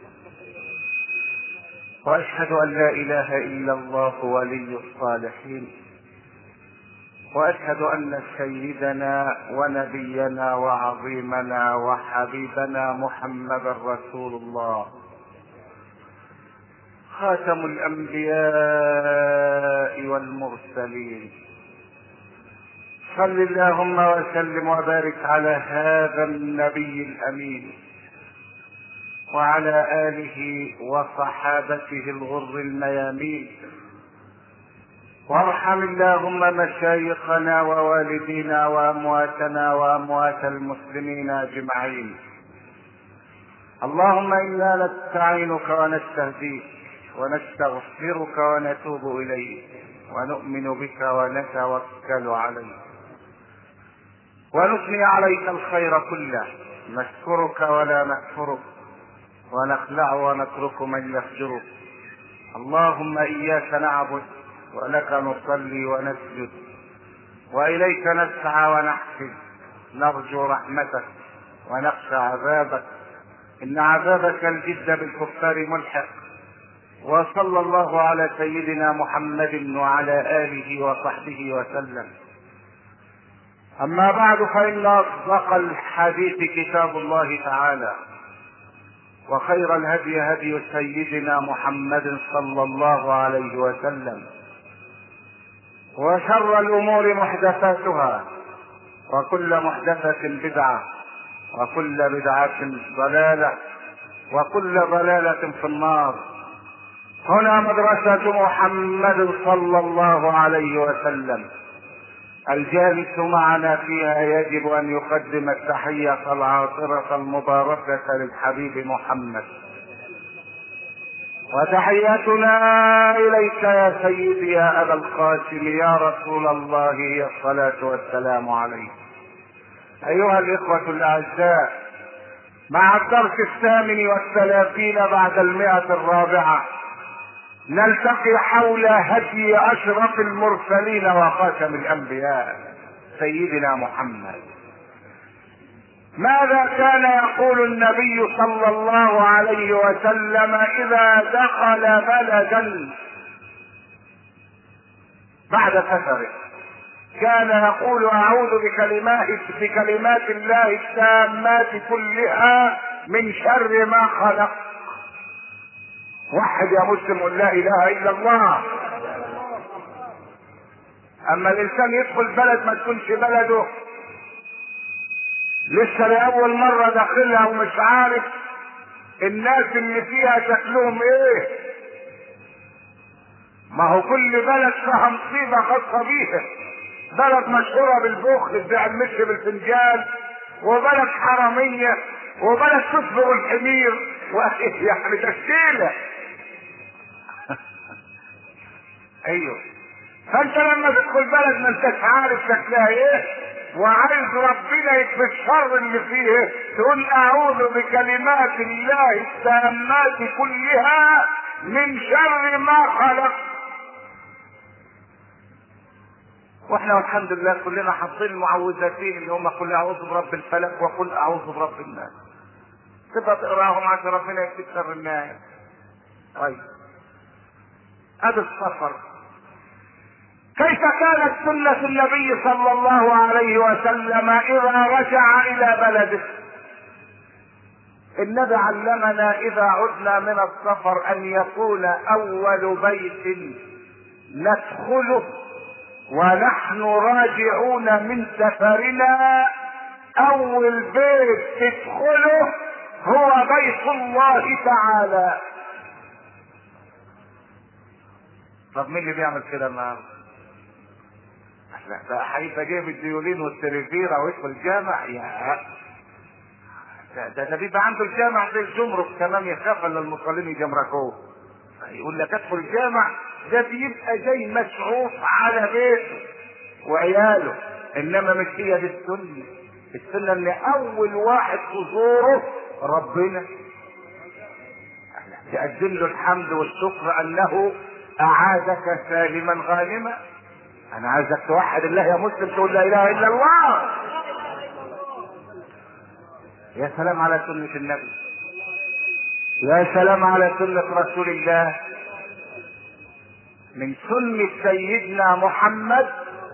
واشهد ان لا اله الا الله ولي الصالحين واشهد ان سيدنا ونبينا وعظيمنا وحبيبنا محمدا رسول الله خاتم الانبياء والمرسلين صل اللهم وسلم وبارك على هذا النبي الامين وعلى اله وصحابته الغر الميامين وارحم اللهم مشايخنا ووالدينا وامواتنا واموات المسلمين اجمعين اللهم انا نستعينك ونستهديك ونستغفرك ونتوب اليك ونؤمن بك ونتوكل عليك ونثني عليك الخير كله نشكرك ولا نكفرك ونخلع ونترك من يفجرك اللهم إياك نعبد ولك نصلي ونسجد وإليك نسعى ونحفظ نرجو رحمتك ونخشى عذابك إن عذابك الجد بالكفار ملحق وصلى الله على سيدنا محمد وعلى آله وصحبه وسلم أما بعد فإن أصدق الحديث كتاب الله تعالى وخير الهدي هدي سيدنا محمد صلى الله عليه وسلم وشر الأمور محدثاتها وكل محدثة بدعة وكل بدعة ضلالة وكل ضلالة في النار هنا مدرسة محمد صلى الله عليه وسلم الجالس معنا فيها يجب ان يقدم التحية العاطرة المباركة للحبيب محمد وتحياتنا اليك يا سيدي يا ابا القاسم يا رسول الله هي الصلاة والسلام عليك ايها الاخوة الاعزاء مع الدرس الثامن والثلاثين بعد المئة الرابعة نلتقي حول هدي اشرف المرسلين وخاتم الانبياء سيدنا محمد ماذا كان يقول النبي صلى الله عليه وسلم اذا دخل بلدا بعد سفره كان يقول اعوذ بكلمات بكلمات الله التامات كلها من شر ما خلق وحد يا مسلم قل لا اله الا الله اما الانسان يدخل بلد ما تكونش بلده لسه لاول مره داخلها ومش عارف الناس اللي فيها شكلهم ايه ما هو كل بلد فيها مصيبه خاصه بيها بلد مشهوره بالبخل بتاع المشي بالفنجان وبلد حراميه وبلد تصبغ الحمير يعني تشكيله ايوه فانت لما تدخل بلد ما انتش عارف شكلها ايه وعايز ربنا يكفي الشر اللي فيه تقول اعوذ بكلمات الله التامات كلها من شر ما خلق واحنا والحمد لله كلنا حافظين المعوذتين اللي هم قل اعوذ برب الفلك وقل اعوذ برب الناس تبقى تقراهم عشان ربنا يكفي شر الناس طيب ادي السفر كيف كانت سنة النبي صلى الله عليه وسلم إذا رجع إلى بلده النبي علمنا إذا عدنا من السفر أن يكون أول بيت ندخله ونحن راجعون من سفرنا أول بيت تدخله هو بيت الله تعالى طب مين اللي بيعمل كده النهارده؟ ده هيبقى جايب الديولين والتلفزيون ويدخل الجامع يا ده ده, ده بيبقى عنده الجامع زي الجمرك تمام يخاف ان المصلين يجمركوه يقول لك ادخل الجامع ده بيبقى جاي مسعوف على بيته وعياله انما مش هي دي السنه السنه ان اول واحد تزوره ربنا تقدم له الحمد والشكر انه اعادك سالما غانما انا عايزك توحد الله يا مسلم تقول لا اله الا الله يا سلام على سنة النبي يا سلام على سنة رسول الله من سنة سيدنا محمد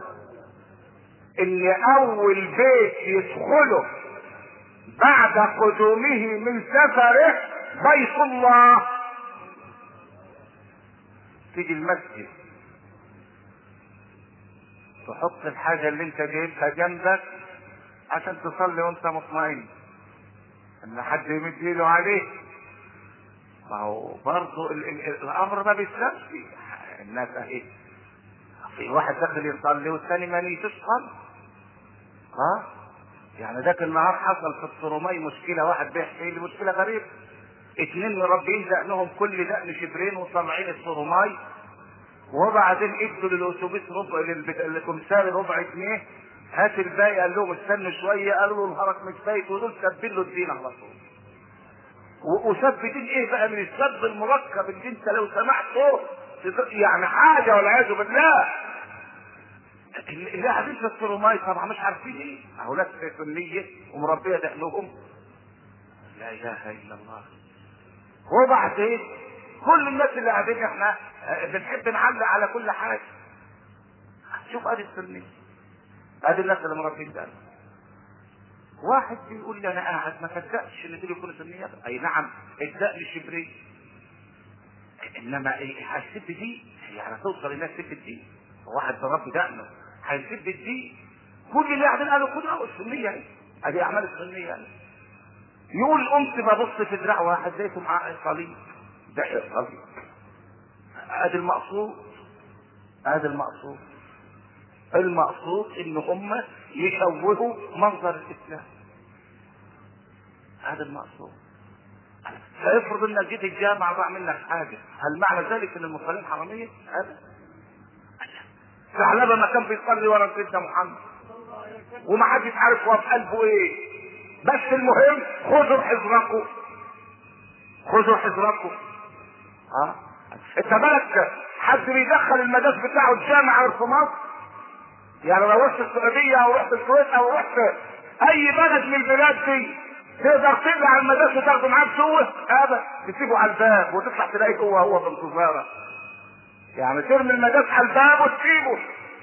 ان اول بيت يدخله بعد قدومه من سفره بيت الله تيجي المسجد تحط الحاجة اللي انت جايبها جنبك عشان تصلي وانت مطمئن ان حد يمد ايده عليك ما هو برضه ال- ال- الامر ما بيسلمش الناس اهي في واحد داخل يصلي والثاني ما نيتوش صلي ها يعني ذاك النهار حصل في الصرومي مشكله واحد بيحكي لي مشكله غريبه اتنين مربيين دقنهم كل دقن شبرين وطالعين الصروماي وبعدين ادوا للاتوبيس ربع للبت- للكمساري ربع جنيه هات الباقي قال لهم استنوا شويه قالوا له نهارك مش فايت ودول سابين له الدين على طول و- وسب دين ايه بقى من السب المركب اللي انت لو سمعته تت- يعني حاجه والعياذ بالله اللي اللي قاعدين في السرماي طبعا مش عارفين ايه اولاد سنيه ومربيه دقنهم لا اله الا الله وبعدين كل الناس اللي قاعدين احنا آه، بنحب نعلق على كل حاجه شوف ادي السنيه ادي الناس اللي مربين دقن واحد بيقول لي انا قاعد ما صدقش ان دول يكونوا سنيات اي نعم الدقن شبري انما ايه هيسب دي يعني توصل الناس تسب الدين واحد برب دقنه هيسب الدين كل اللي قاعدين قالوا كلها السنيه اهي ادي اعمال السنيه يعني يقول قمت ببص في دراع واحد لقيته معاه صليب ده صليب ادي المقصود ادي المقصود المقصود ان هم يشوهوا منظر الاسلام هذا المقصود فافرض انك جيت الجامعه ضاع منك حاجه هل معنى ذلك ان المصلين حراميه؟ هذا ثعلبه ما كان بيصلي ورا سيدنا محمد وما حدش عارف هو في قلبه ايه بس المهم خذوا حذركم خذوا حذركم ها انت بالك حد بيدخل المداس بتاعه الجامعه غير في مصر يعني لو رحت السعوديه او رحت الكويت او رحت اي بلد من البلاد دي تقدر تقلع المداس وتاخده معاك سوه ابدا تسيبه على الباب وتطلع تلاقيه هو هو بانتظارك يعني ترمي المداس على الباب وتسيبه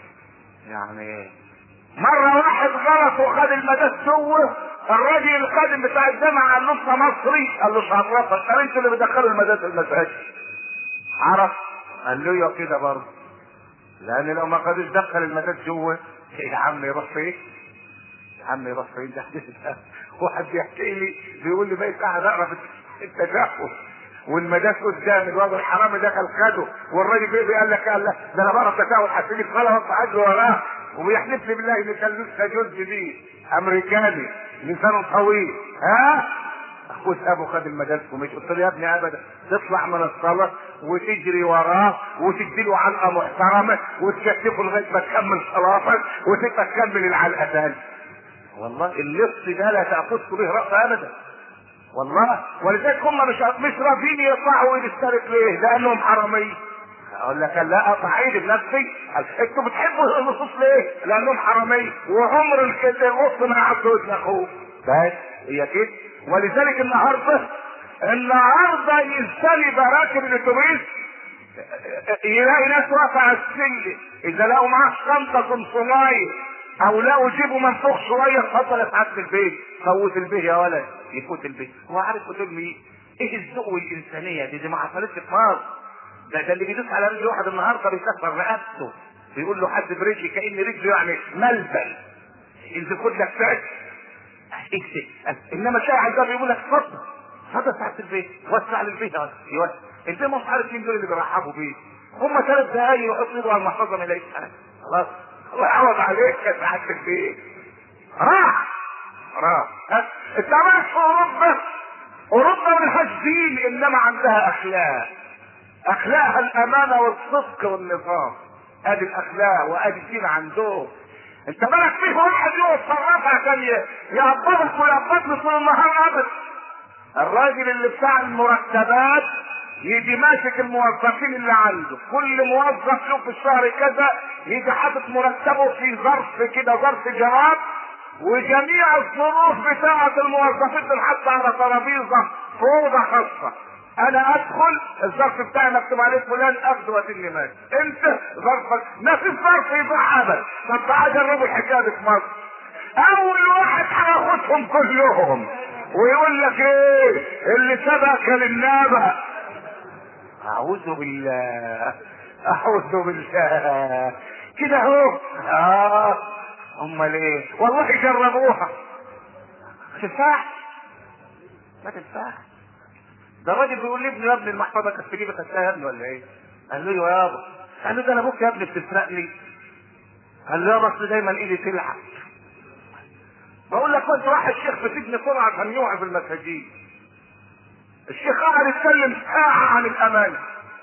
يعني مرة واحد غلط وخد المداس سوه الراجل الخادم بتاع الجامعة قال له انت مصري قال له مش عرفك قال انت اللي بتدخلوا المداس المساجد عرف قال له يا كده برضه لان لو ما قدرش دخل المداس جوه يا عم يروح فين يا عم يروح فين ده ده واحد بيحكي لي بيقول لي بقيت قاعد اقرا في التجاهل والمداس قدامي الواد الحرامي دخل خده والراجل بيه قال لك قال لا ده انا بقرا التجاهل حسيني في غلط قعد له وراه وبيحلف لي بالله ان كان لسه جوز جديد امريكاني لسانه طويل ها وسابه خد المدارس ومش قلت له يا ابني ابدا تطلع من الصلاه وتجري وراه وتديله علقه محترمه وتكتفه لغايه ما تكمل صلاتك وتبقى تكمل العلقه تاني والله اللص ده لا تاخذه به راس ابدا والله ولذلك هم مش مش راضيين يطلعوا ايد السارق ليه؟ لانهم حراميه اقول لك لا اقطع ايدي بنفسي انتوا بتحبوا النصوص ليه؟ لانهم حراميه وعمر الغص ما يعدوا ابن اخوه بس هي كده ولذلك النهارده النهارده يستلب راكب الاتوبيس يلاقي ناس واقفه على السلم اذا لقوا معاه شنطه صناعي او لقوا جيبه منفوخ شويه اتفضل يا سعاده البيت فوت البيت يا ولد يفوت البيت هو عارف قدام مين ايه الذوق والانسانيه دي دي ما حصلتش في مصر ده ده اللي بيدوس على رجل واحد النهارده بيكسر رقبته بيقول له حد برجلي كان رجله يعني ملبن اذا كنت لك فعل اكتب انما شايع على الباب يقول لك اتفضل اتفضل ساعه البيت وسع للبيت يا ولد انت مش عارف مين دول اللي بيرحبوا بيه هم ثلاث دقايق يحط ايده على المحفظه ما يلاقيش حاجه خلاص الله يعوض عليك يا ساعه البيت راح راح ها؟ انت عملت في اوروبا اوروبا ملهاش دين انما عندها اخلاق اخلاقها الامانه والصدق والنظام ادي الاخلاق وادي الدين عندهم انت بالك فيه واحد يقف صرافه عشان يقبضك ويقبضني طول النهار ابدا الراجل اللي بتاع المرتبات يجي ماسك الموظفين اللي عنده كل موظف له في الشهر كذا يجي حاطط مرتبه في ظرف كده ظرف جراب وجميع الظروف بتاعة الموظفين تنحط على ترابيزة في أوضة خاصة أنا أدخل الظرف بتاعي مكتوب عليه فلان أخذ وأتني ماشي أنت ظرفك ما في ظرف يبيع أبدا طب تعال جربوا الحكاية دي في مصر أول واحد هياخدهم كلهم ويقول لك إيه اللي سبق للنابة أعوذ بالله أعوذ بالله كده أهو آه امال ايه والله جربوها ما تنفعش ما تنفعش ده الراجل بيقول لي ابني يا ابني المحفظه كانت في جيبك خدتها يا ابني ولا ايه؟ قال له ايوه يابا قال له ده انا ابوك يا ابني بتسرقني قال له يابا اصل دايما ايدي تلعب بقول لك كنت راح الشيخ في سجن سرعه عشان يوعظ المساجين الشيخ قعد يتكلم ساعه عن الامانه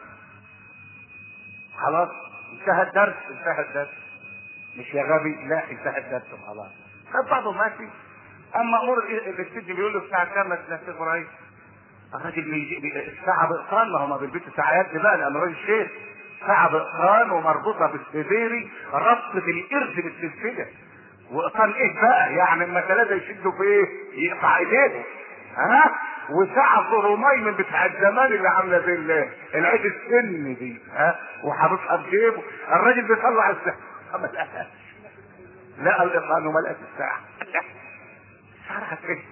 خلاص انتهى الدرس انتهى الدرس مش يا غبي لا انتهى الدرس خلاص خد بعضه ماشي اما امور السجن بيقول له الساعه كام يا استاذ ابراهيم الراجل بيجي بي- الساعة بإقران ما هو ما بيلبسوا ساعات دي بقى لأنه راجل شيخ ساعة بإقران ومربوطة بالسديري ربط بالقرد بالسلسلة وإقران إيه بقى؟ يعني لما ثلاثة يشدوا في إيه؟ يقطع إيديهم ها؟ وساعة ظلمي من بتاع الزمان اللي عاملة زي ال- العيد السن دي ها؟ وحاططها في جيبه الراجل بيطلع الساعة ما لقاهاش لقى الإقران وما لقاش الساعة الساعة راحت فين؟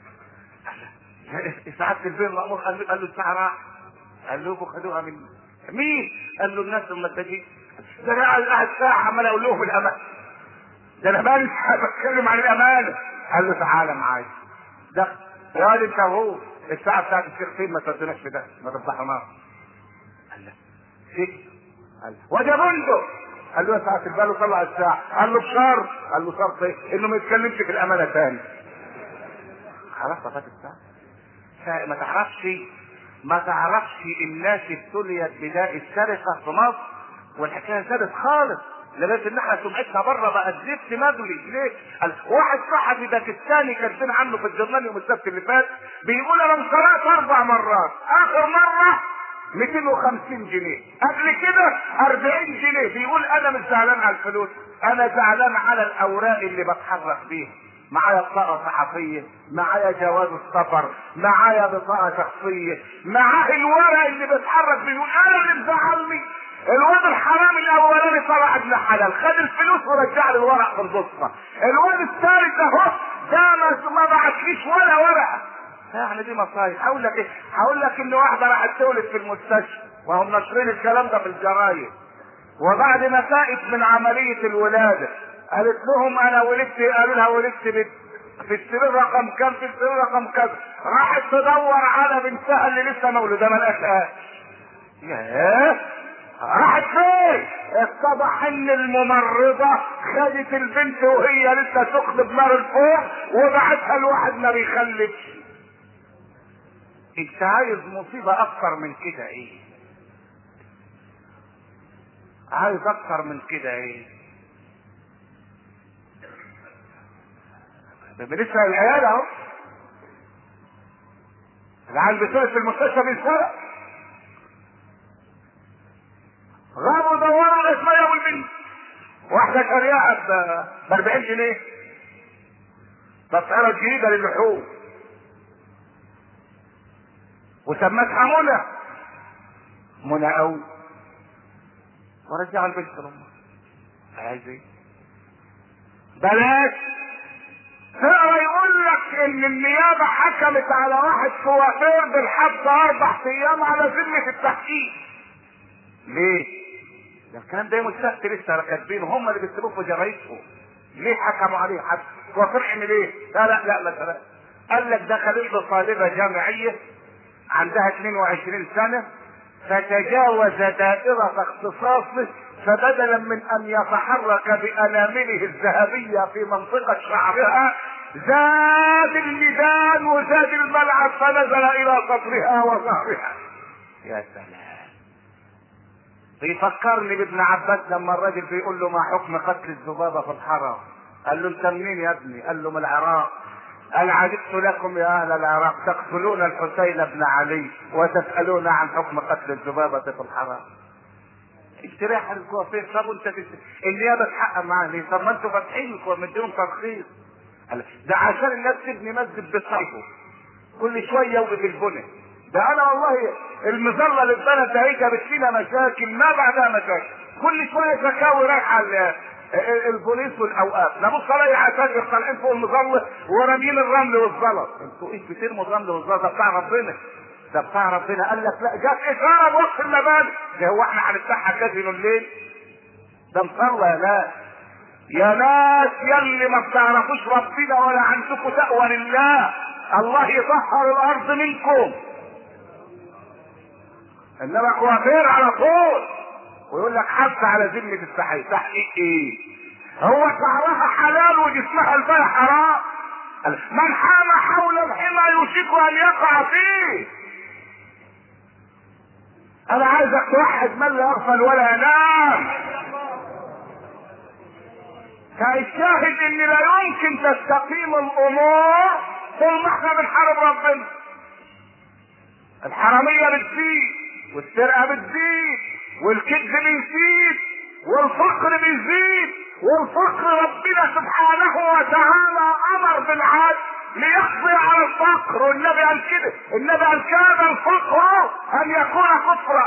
ساعات البين المأمور قال له قال له الساعة راح قال له خدوها من مين؟ قال له الناس لما تجي ده انا قاعد قاعد ساعة عمال اقول لهم الامان ده انا بقالي ساعة بتكلم عن الامانة قال له تعالى معايا ده يا واد انت وهو الساعة بتاعت الشيخ فين ما توديناش في ده ما تفضحناش قال له سجن قال وده بندق قال له يا ساعة البال طلع الساعة قال له بشرط قال له شرط ايه؟ انه ما يتكلمش في الامانة تاني خلاص طفت الساعة ما تعرفش ما تعرفش الناس ابتليت بداء السرقه في مصر والحكايه زادت خالص لغايه ان احنا سمعتنا بره بقى زفت مغلي ليه؟ قال واحد صحفي باكستاني كاتبين عنه في الجرنال يوم السبت اللي فات بيقول انا انقرأت اربع مرات اخر مره 250 جنيه قبل كده 40 جنيه بيقول انا مش زعلان على الفلوس انا زعلان على الاوراق اللي بتحرك بيها معايا بطاقة صحفية معايا جواز السفر معايا بطاقة شخصية معاه الورق اللي بيتحرك بيقول انا اللي مزعلني الواد الحرامي الاولاني طلع ابن حلال خد الفلوس ورجع لي الورق في البوسطة الواد الثالث اهو ده ما- ما بعتليش ولا ورقة يعني دي مصايب هقول لك ايه هقول لك ان واحدة راحت تولد في المستشفى وهم ناشرين الكلام ده في الجرايد وبعد ما فاقت من عملية الولادة قالت لهم انا ولدت قالوا لها ولدت بنت في السرير رقم كام في السرير رقم كذا راحت تدور على بنتها اللي لسه مولوده ما لقاهاش ياه راحت فين؟ اتضح ان الممرضة خدت البنت وهي لسه تقلب نار الفوق وبعتها لواحد ما بيخلفش انت عايز مصيبة اكتر من كده ايه؟ عايز اكتر من كده ايه؟ ده لسه العيال اهو العيال بتوع في المستشفى بيسرق غابوا دوروا على اسمها والبنت واحدة شريعة ب 40 جنيه تسعيرة جديدة للحوم وسمتها منى منى قوي ورجع البنت لامها عايز ايه؟ بلاش تقرا يقول لك ان النيابه حكمت على واحد كوافير بالحبس اربع ايام على ذمه التحقيق ليه؟ ده الكلام ده يوم السبت لسه كاتبينه هم اللي بيكتبوه في جرايدهم ليه حكموا عليه حد كوافير عمل ايه؟ لا لا لا مثلا قال لك دخلت له طالبه جامعيه عندها 22 سنه فتجاوز دائرة اختصاصه فبدلا من ان يتحرك بانامله الذهبية في منطقة شعرها زاد الميدان وزاد الملعب فنزل الى صدرها وظهرها يا سلام بيفكرني بابن عباس لما الراجل بيقول له ما حكم قتل الذبابة في الحرم قال له انت منين يا ابني قال له من العراق قال عجبت لكم يا اهل العراق تقتلون الحسين بن علي وتسالون عن حكم قتل الذبابه في الحرام انت رايح الكوافير طب انت تس... النيابه تحقق معاه ليه؟ طب ما انتوا فاتحين ومديهم ترخيص قال ده عشان الناس تبني مسجد بصيفه كل شويه وقف البنى ده انا والله المظله اللي اتبنت ده هي جابت لنا مشاكل ما بعدها مشاكل كل شويه شكاوي رايحه ال- البوليس والاوقاف نبص الاقي عساكر طالعين فوق المظله وراميين الرمل والزلط انتوا ايه بترموا الرمل والزلط ده بتاع ربنا ده بتاع ربنا قال لك لا جت اشاره بوقت المبادئ ده هو احنا هنفتحها كازينو الليل ده مصلى يا ناس يا ناس يلي ما بتعرفوش ربنا ولا عندكم تقوى لله الله يطهر الارض منكم انما كوافير على طول ويقول لك حبس على ذمة التحقيق تحقيق ايه هو شعرها حلال وجسمها الباقي حرام من حام حول الحمى يوشك ان يقع فيه انا عايزك توحد من لا يغفل ولا ينام فالشاهد ان لا يمكن تستقيم الامور طول ما احنا بنحارب ربنا الحرامية بتزيد والسرقة بتزيد والكذب بيزيد والفقر بيزيد والفقر ربنا سبحانه وتعالى امر بالعدل ليقضي على الفقر والنبي قال كده النبي قال كان الفقر ان يكون كفرا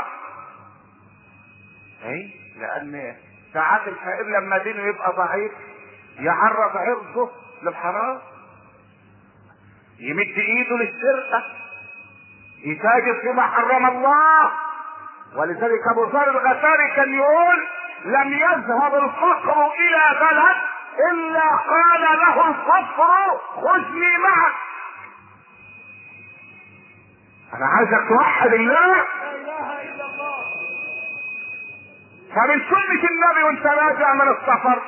اي لان ساعات الفقير لما دينه يبقى ضعيف يعرض عرضه للحرام يمد ايده للسرقه يتاجر فيما حرم الله ولذلك ابو ذر الغفاري كان يقول لم يذهب الفقر الى بلد الا قال له الفقر خذني معك انا عايزك توحد الله لا اله الا الله فمن سنة النبي وانت راجع من السفر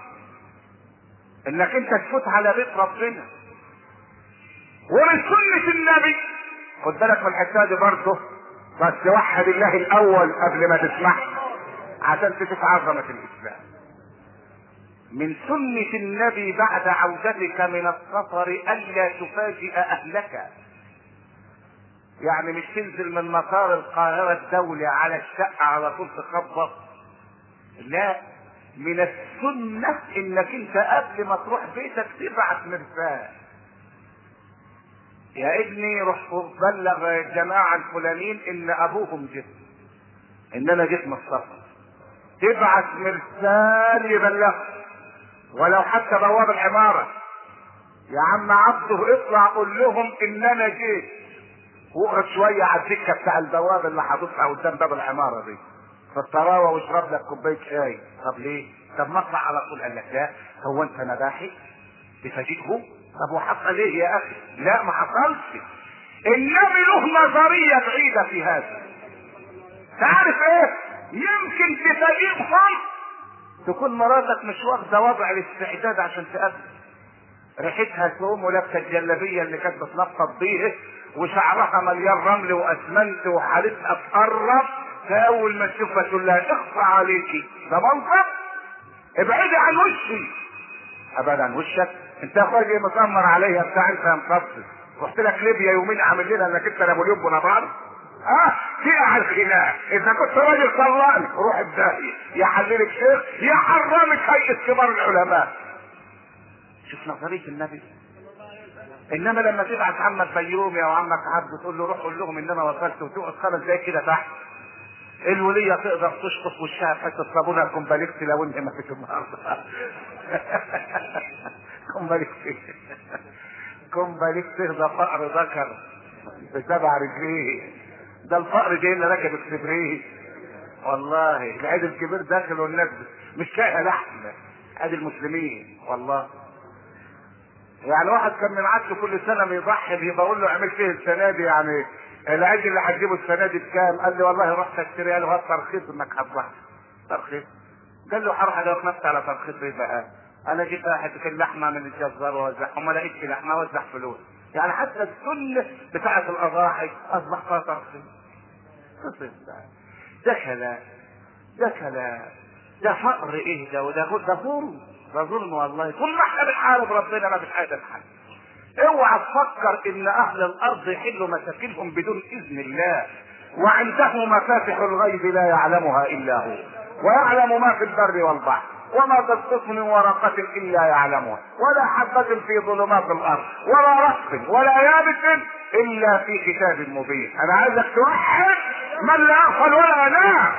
انك انت تفوت على بيت ربنا ومن سنة النبي خد بالك من الحته دي برضه بس وحد الله الاول قبل ما تسمعها عشان تشوف عظمة الاسلام من سنة النبي بعد عودتك من السفر الا تفاجئ اهلك يعني مش تنزل من مطار القاهرة الدولي على الشقة على طول تخبط لا من السنة انك انت قبل ما تروح بيتك تبعت مرسال يا ابني روح بلغ الجماعة الفلانيين ان ابوهم جه ان انا جيت من السفر تبعت مرسال يبلغ ولو حتى بواب العمارة يا عم عبده اطلع قول لهم ان انا جيت واقعد شوية على الدكة بتاع البواب اللي حاططها قدام باب العمارة دي في الطراوة واشرب لك كوباية شاي طب ليه؟ طب ما اطلع على طول قال لك لا هو انت مباحث تفاجئه طب وحصل ايه يا اخي؟ لا ما حصلش النبي له نظرية بعيدة في هذا تعرف ايه؟ يمكن تفاجئهم تكون مراتك مش واخدة وضع الاستعداد عشان تقابل ريحتها توم ولابسه الجلابيه اللي كانت بتنطط بيه وشعرها مليان رمل واسمنت وحالتها تقرب فاول ما تشوفها تقول لها اخفى عليكي ده منظر ابعدي عن وشي ابعد عن وشك انت يا اخويا جاي متامر عليا بتاع انت يا مقصد رحت لك ليبيا يومين عامل لنا انك انت نابليون بونابرت اه تقع الخلاف اذا كنت راجل طلقني روح ابدأي يا حللك شيخ يا حرمك هيئه كبار العلماء شوف نظريه النبي انما لما تبعت عمك بيومي او عمك عبد تقول له روح قول لهم ان انا وصلت وتقعد خمس دقايق كده تحت الولية تقدر تشطف وشها بحتة صابونة كومباليكسي لو انت ما فيش النهارده كومباليكسي كومباليكسي ده فقر ذكر بسبع رجليه ده الفقر جاي اللي راكب السبريه والله العيد الكبير داخل والناس مش لاقي لحم ادي المسلمين والله يعني واحد كان من عادته كل سنه بيضحي بيبقى اقول له اعمل فيه السنه دي يعني العيد اللي هتجيبه السنه دي بكام؟ قال لي والله رحت اشتري قال له هات ترخيص انك هتضحي ترخيص قال له هروح ادور نفسي على ترخيص ايه بقى؟ انا جيت حته اللحمه من الجزار واوزعها وما لقيتش لحمه اوزع فلوس يعني حتى السنه بتاعه الاضاحي اصبح فيها ترخيص دخل دخل ده فقر ايه ده وده ده ظلم ده ظلم والله طول ما احنا بنحارب ربنا ما فيش حاجه تتحل اوعى تفكر ان اهل الارض يحلوا مشاكلهم بدون اذن الله وعنده مفاتح الغيب لا يعلمها الا هو ويعلم ما في البر والبحر وما تسقط من ورقة إلا يعلمها ولا حبة في ظلمات الأرض ولا رطب ولا يابس إلا في كتاب مبين أنا عايزك توحد من لا يغفل ولا ينام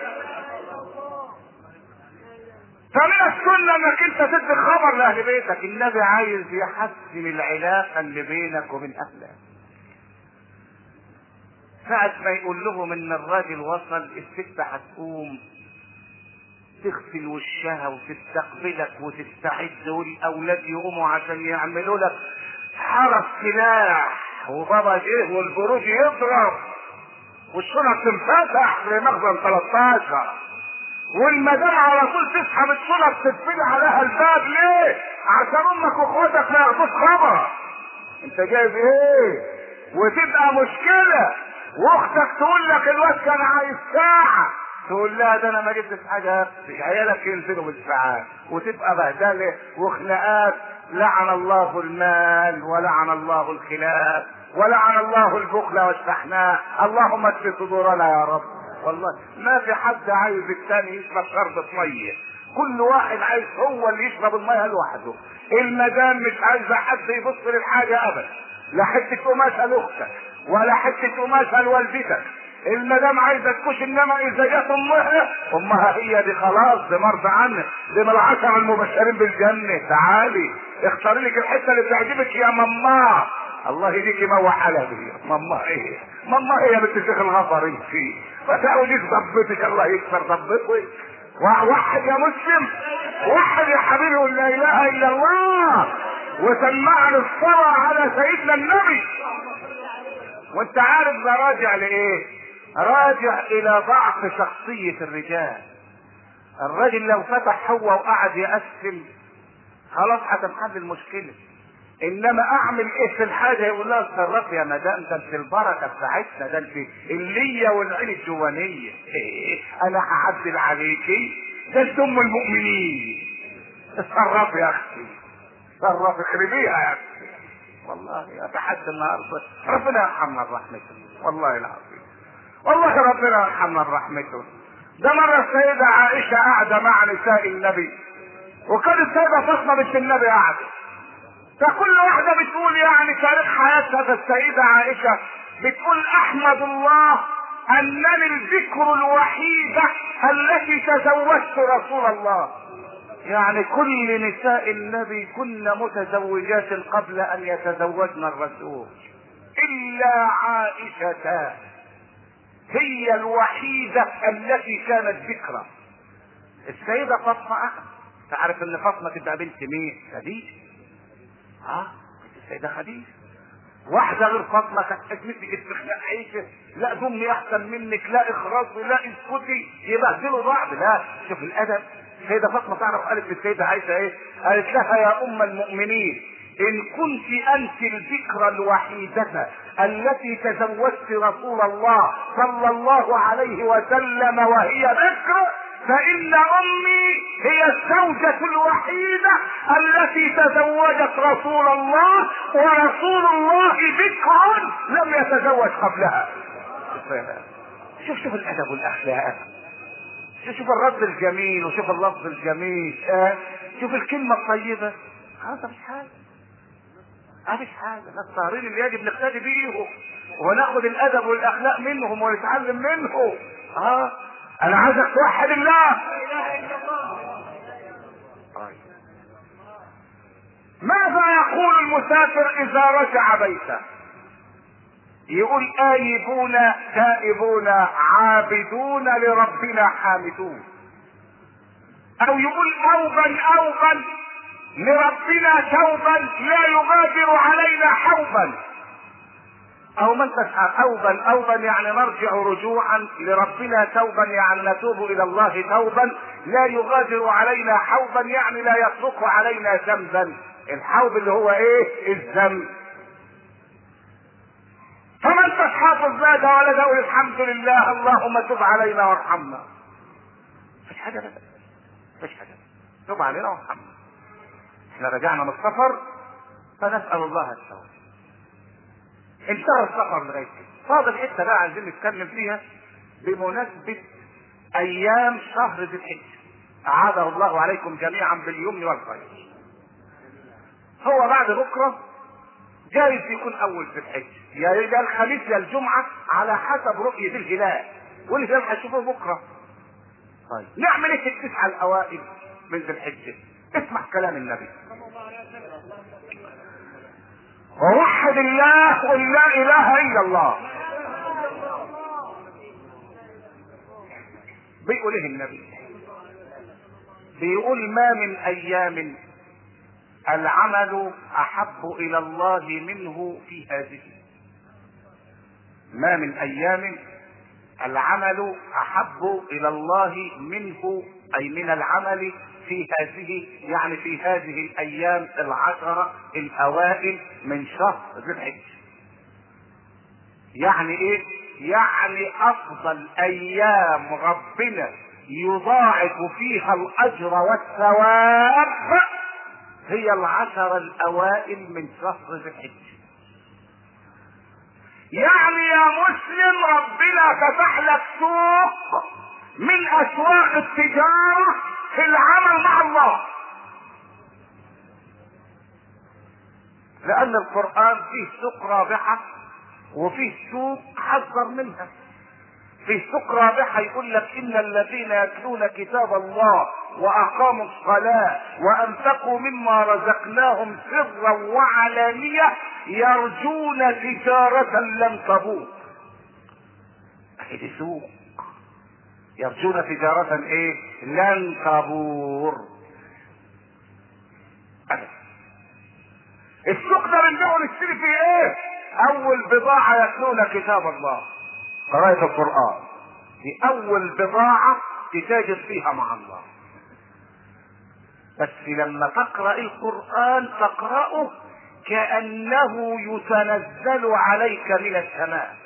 فمن السنة انك انت تدي خبر لاهل بيتك النبي عايز يحسن العلاقة اللي بينك وبين اهلك ساعة ما يقول لهم ان الراجل وصل الست هتقوم تغسل وشها وتستقبلك وتستعد والاولاد يقوموا عشان يعملوا لك حرس سلاح وبابا جه والبروج يضرب والشنط تنفتح زي مخزن 13 والمدام على طول تسحب الشنط تتفل عليها الباب ليه؟ عشان امك واخواتك ما ياخدوش خبر. انت جايب ايه؟ وتبقى مشكلة واختك تقول لك الواد كان عايز ساعة تقول لها ده انا ما جبتش حاجة اختي عيالك ينزلوا بالساعات وتبقى بهدلة وخناقات لعن الله المال ولعن الله الخلاف ولعن الله البخل والشحناء اللهم اشف صدورنا يا رب والله ما في حد عايز الثاني يشرب شربة مية كل واحد عايز هو اللي يشرب المية لوحده المدام مش عايزة حد يبص للحاجة ابدا لا حتة قماشة لاختك ولا حتة قماشة لوالدتك المدام عايزه تكوش انما اذا جت امها امها هي دي خلاص دي مرضى عنك دي من العشر المبشرين بالجنه تعالي اختاري لك الحته اللي تعجبك يا ماما الله يديكي موح على دي ماما ايه ماما ايه يا بنت الشيخ الغفر انت فتعوديك ضبطك الله يكسر ضبطك وحد يا مسلم وحد يا حبيبي قول لا اله الا الله وسمعنا الصلاة على سيدنا النبي وانت عارف ده راجع لايه راجع الى ضعف شخصية الرجال الراجل لو فتح هو وقعد يقسم خلاص هتنحل المشكلة انما اعمل ايه في الحاجة يقول لها اتصرف يا مدام ده انت البركة بتاعتنا ده انت اللية والعين الجوانية إيه انا هعدل عليكي ده انت ام المؤمنين اتصرفي يا اختي اتصرفي اخربيها يا اختي والله اتحدى النهارده ربنا يرحمنا برحمته والله العظيم والله ربنا يرحمنا برحمته ده مرة السيدة عائشة قاعدة مع نساء النبي وكانت السيدة فاطمة بنت النبي قاعدة فكل واحدة بتقول يعني تاريخ حياتها فالسيدة عائشة بتقول احمد الله انني الذكر الوحيدة التي تزوجت رسول الله يعني كل نساء النبي كن متزوجات قبل ان يتزوجن الرسول الا عائشة هي الوحيدة التي كانت ذكرى السيدة فاطمة تعرف ان فاطمة تبقى بنت مين خديجة اه السيدة خديجة واحدة غير فاطمة كانت حكمتك استخلاء عيشة لا دمي احسن منك لا اخرسي لا اسكتي يبهدلوا بعض لا شوف الادب السيدة فاطمة تعرف قالت للسيدة عائشة ايه قالت لها يا ام المؤمنين ان كنت انت الذكرى الوحيدة التي تزوجت رسول الله صلى الله عليه وسلم وهي ذكر فإن أمي هي الزوجة الوحيدة التي تزوجت رسول الله ورسول الله ذكر لم يتزوج قبلها. شوف شوف الأدب والأخلاق. شوف شوف الرد الجميل وشوف اللفظ الجميل آه. شوف الكلمة الطيبة هذا مش حاجة مفيش حاجة ناس صارين اللي يجب نقتدي بيهم وناخد الأدب والأخلاق منهم ونتعلم منهم اه انا عايزك توحد الله ماذا يقول المسافر اذا رجع بيته يقول آيبون تائبون عابدون لربنا حامدون او يقول اوبا اوبا لربنا توبا لا يغادر علينا حوبا او من تسعى اوبا اوبا يعني نرجع رجوعا لربنا توبا يعني نتوب الى الله توبا لا يغادر علينا حوبا يعني لا يترك علينا ذنبا الحوب اللي هو ايه الذنب فمن تحافظ زاد ولد قول الحمد لله اللهم تب علينا وارحمنا مفيش حاجه بقى مفيش حاجه تب علينا وارحمنا احنا رجعنا من السفر فنسال الله التوبه انتهى السفر لغايه كده فاضل حته بقى عايزين نتكلم فيها بمناسبه ايام شهر ذي الحجه اعاده الله عليكم جميعا باليمن والخير هو بعد بكره جايز يكون اول ذي الحجه يا يا الخميس يا الجمعه على حسب رؤيه الهلال والهلال هتشوفه بكره طيب نعمل ايه في التسعه الاوائل من ذي الحجه اسمع كلام النبي ووحد الله قل لا اله الا الله بيقول ايه النبي بيقول ما من ايام العمل احب الى الله منه في هذه ما من ايام العمل احب الى الله منه اي من العمل في هذه يعني في هذه الايام العشرة الاوائل من شهر ذي الحجة يعني ايه يعني افضل ايام ربنا يضاعف فيها الاجر والثواب هي العشر الاوائل من شهر ذي الحجة يعني يا مسلم ربنا فتح لك سوق من اسواق التجارة في العمل مع الله لان القرآن فيه سوق رابحة وفيه سوق حذر منها فيه سوق رابحة يقول لك ان الذين يتلون كتاب الله واقاموا الصلاة وانفقوا مما رزقناهم سرا وعلانية يرجون تجارة لن تبور دي سوق يرجون تجارة ايه لن تبور أبدا. السوق ده بنبيعه ونشتري فيه ايه اول بضاعة يتلون كتاب الله قراءة القرآن دي اول بضاعة تتاجر فيها مع الله بس لما تقرأ القرآن تقرأه كأنه يتنزل عليك من السماء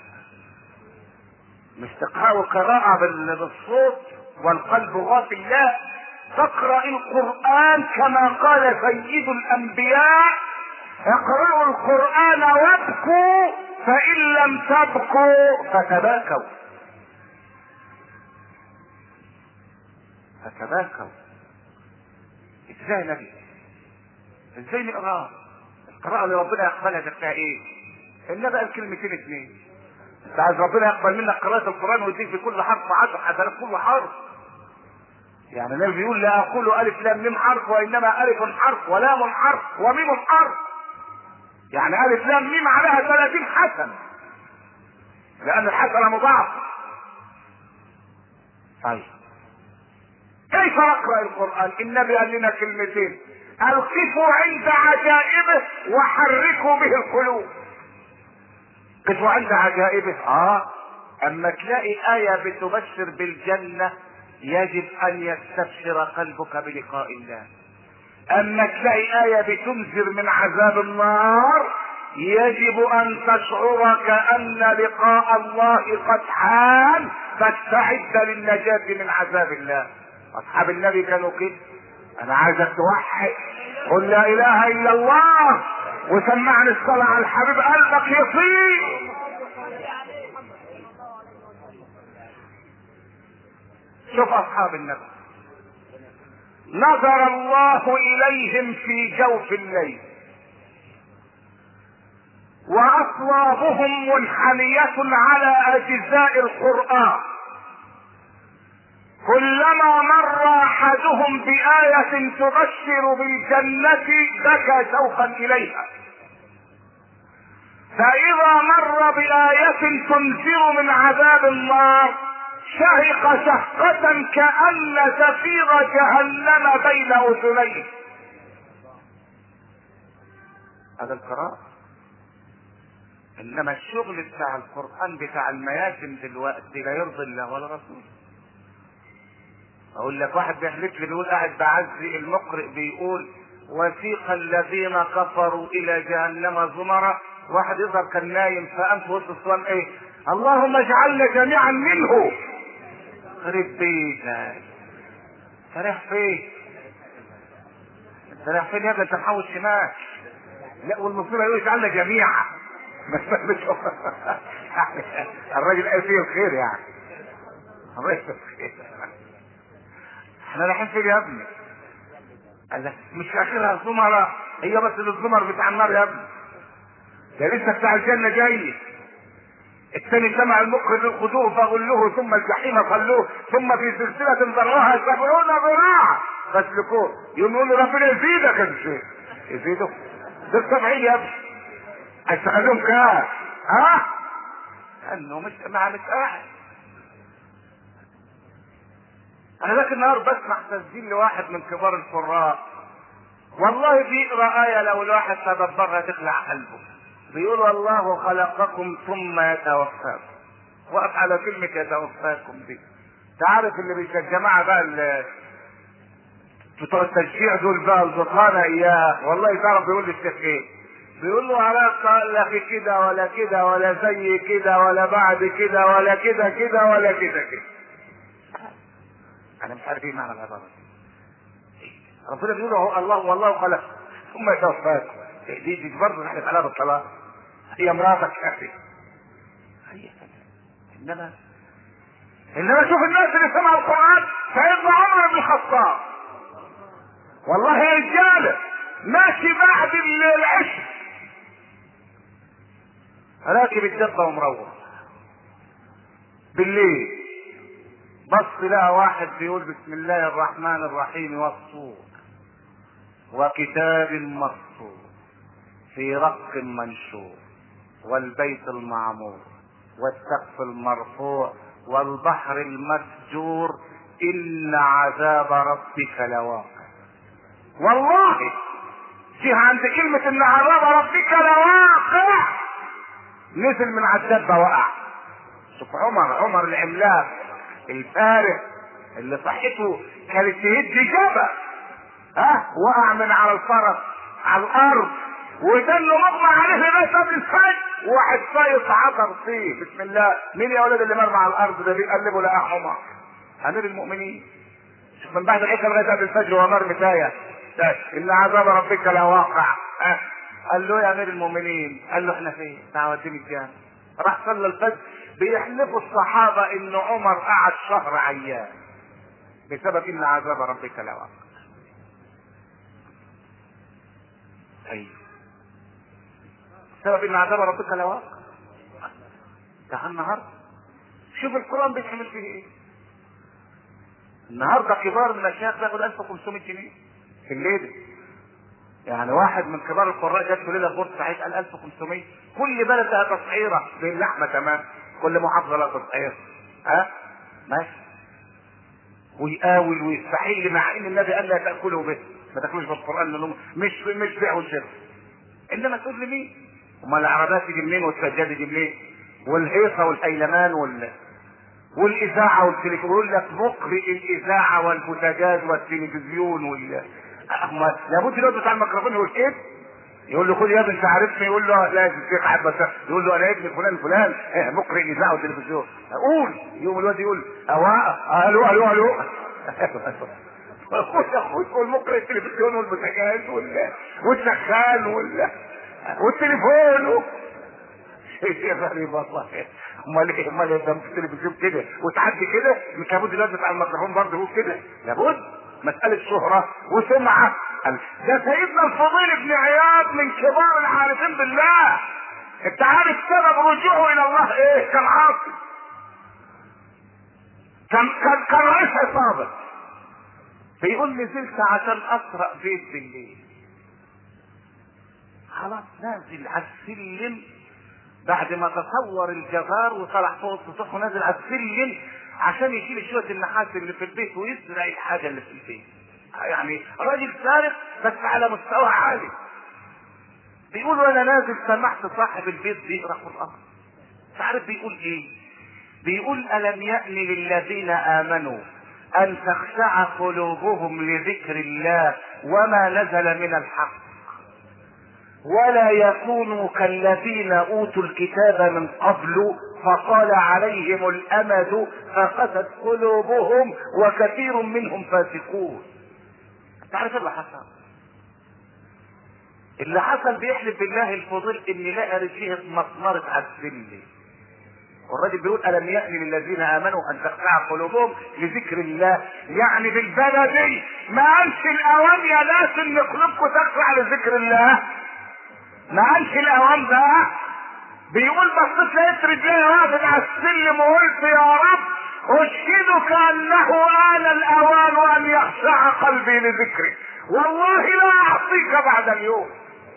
مش تقرأه قراءة بال- بالصوت والقلب غافل لا تقرأ القرآن كما قال سيد الأنبياء اقرأوا القرآن وابكوا فإن لم تبكوا فتباكوا فتباكوا ازاي يا نبي ازاي نقراه القراءة اللي ربنا يقبلها ده فيها ايه النبي قال كلمتين اتنين انت عايز ربنا يقبل منك قراءة القرآن ويديك في كل حرف عشر حسنات كل حرف يعني النبي بيقول لا اقول الف لام ميم حرف وانما الف حرف ولام حرف وميم حرف يعني الف لام ميم عليها 30 حسن لان الحسنه مضاعفه طيب كيف نقرا القران النبي قال لنا كلمتين القفوا عند عجائبه وحركوا به القلوب قفوا عند عجائبه اه اما تلاقي ايه بتبشر بالجنه يجب ان يستبشر قلبك بلقاء الله اما تلاقي ايه بتنذر من عذاب النار يجب ان تشعر كان لقاء الله قد حان فاستعد للنجاة من عذاب الله اصحاب النبي كانوا كده انا عايزك توحد قل لا اله الا الله وسمعني الصلاة على الحبيب قلبك يطيب شوف اصحاب النبي نظر الله اليهم في جوف الليل واصوابهم منحنية على اجزاء القرآن كلما مر احدهم بآية تبشر بالجنة بكى شوقا اليها فاذا مر بآية تنذر من عذاب النار شهق شهقة كأن زفير جهنم بين أذنيه هذا القراءة انما الشغل بتاع القرآن بتاع المياسم دلوقتي لا يرضي الله ولا رسوله اقول لك واحد بيحلف لي بيقول قاعد بعزي المقرئ بيقول وسيق الذين كفروا الى جهنم زمرا واحد يظهر كان نايم فقام في وسط الصوان ايه اللهم اجعلنا جميعا منه خرب بيتك انت رايح فين؟ انت رايح فين يا ابني انت محول شمال لا والمصيبه يقول اجعلنا جميعا مش مش يعني الراجل قال فيه الخير يعني الله يكتب خير احنا رايحين فين يا ابني؟ قال لك مش اخرها الزمرة هي بس الزمر بتاع النار يا ابني ده لسه بتاع الجنة جاي الثاني سمع المقرب الخدوع فغلوه ثم الجحيم صلوه ثم في سلسلة ذرها سبعون ذراع فاسلكوه يقوم يقول له ربنا يزيدك يا شيخ يزيده ده السبعين يا ابني هيستخدمهم كام ها انه مش مع مش قاعد انا ذاك النهار بسمع تسجيل لواحد من كبار القراء والله بيقرا ايه لو الواحد تدبرها تخلع قلبه بيقول والله خلقكم ثم يتوفاكم وقف على كلمة يتوفاكم دي تعرف اللي بيش الجماعة بقى اللي بتوع التشجيع دول بقى البطانة اياه والله تعرف بيقول للشيخ ايه بيقول له علاقة لا في كده ولا كده ولا زي كده ولا بعد كده ولا كده كده ولا كده كده انا مش عارف ايه معنى العبارة دي ربنا بيقول له الله والله خلق ثم يتوفاكم دي دي برضه نحن عليها بالصلاة هي مراتك يا اخي انما انما شوف الناس اللي سمعوا القران سيدنا عمر بن الخطاب والله يا رجاله ماشي بعد العشر راكب الدبه ومروح بالليل بص لقى واحد بيقول بسم الله الرحمن الرحيم والصور وكتاب مسطور في رق منشور والبيت المعمور والسقف المرفوع والبحر المسجور إن عذاب ربك لواقع والله جه عند كلمة إن عذاب ربك لواقع نزل من على الدبة وقع شوف عمر عمر العملاق الفارق اللي صحته كانت تهد جبل ها وقع من على الفرس على الارض ودنه مغمى عليه لغايه قبل الفجر واحد صايص عطر فيه بسم الله مين يا ولد اللي مرمى على الارض ده بيقلبه لقاه عمر امير المؤمنين شوف من بعد العشاء لغايه قبل الفجر وهو مرمي تايه ان عذاب ربك لواقع ها قال له يا امير المؤمنين قال له احنا فين؟ تعال وديني الجامع راح صلى الفجر بيحلفوا الصحابه ان عمر قعد شهر عيان بسبب ان عذاب ربك لواقع ايوه بسبب ان عذاب ربك لواقع تعال النهارده شوف القران بيتعمل فيه ايه النهارده كبار المشايخ بياخد 1500 جنيه في الليله يعني واحد من كبار القراء جات له ليله بورصه عايز قال 1500 كل بلد لها تسعيره باللحمه كمان كل محافظه لها تسعيره ها ماشي ويقاول ويستحيل مع ان النبي قال لا تاكلوا به ما تاكلوش بالقران لانه مش مش بيع وشراء انما تقول لي مين؟ امال العربات تيجي منين والسجاد يجي منين؟ والهيصه والهيلمان وال والاذاعه والتلفزيون يقول لك مقرئ الاذاعه والبوتاجاز والتلفزيون وال أما لابد الواد بتاع الميكروفون يقول ايه؟ يقول له خد يا ابني انت عارفني يقول له لا الشيخ قاعد بس يقول له انا ابن فلان فلان إيه مقرئ الاذاعه والتلفزيون اقول يقوم الواد يقول أوا الو الو الو خد يا اخوي تقول مقرئ التلفزيون والبوتاجاز وال- والسخان وال والتليفون شيء غريب والله امال ايه امال ايه ده في التلفزيون كده وتعدي كده مش لابد الواد بتاع الميكروفون برضه يقول كده لابد مسألة شهرة وسمعة ده سيدنا الفضيل بن عياض من كبار العارفين بالله انت عارف سبب رجوعه الى الله ايه كان عاصي كان كان كان رئيس عصابة بيقول نزلت عشان اسرق بيت بالليل خلاص نازل على السلم بعد ما تصور الجبار وطلع فوق السطوح ونازل على السلم عشان يشيل شوية النحاس اللي في البيت ويسرق الحاجة اللي في البيت يعني راجل سارق بس على مستوى عالي بيقول وانا نازل سمعت صاحب البيت بيقرا قران تعرف بيقول ايه بيقول الم يأن للذين امنوا ان تخشع قلوبهم لذكر الله وما نزل من الحق ولا يكونوا كالذين اوتوا الكتاب من قبل فطال عليهم الامد فقست قلوبهم وكثير منهم فاسقون تعرف اللي حصل اللي حصل بيحلف بالله الفضيل ان لقى رجليه مسمرت على السلم والراجل بيقول الم يأن للذين امنوا ان تخشع قلوبهم لذكر الله يعني بالبلدي ما قالش الاوان يا ناس ان قلوبكم تخشع لذكر الله ما قالش الاوان ده بيقول بصيت لقيت رجلي واقف على السلم وقلت يا رب اشهد كانه آن الاوان ان يخشع قلبي لذكرك والله لا اعصيك بعد اليوم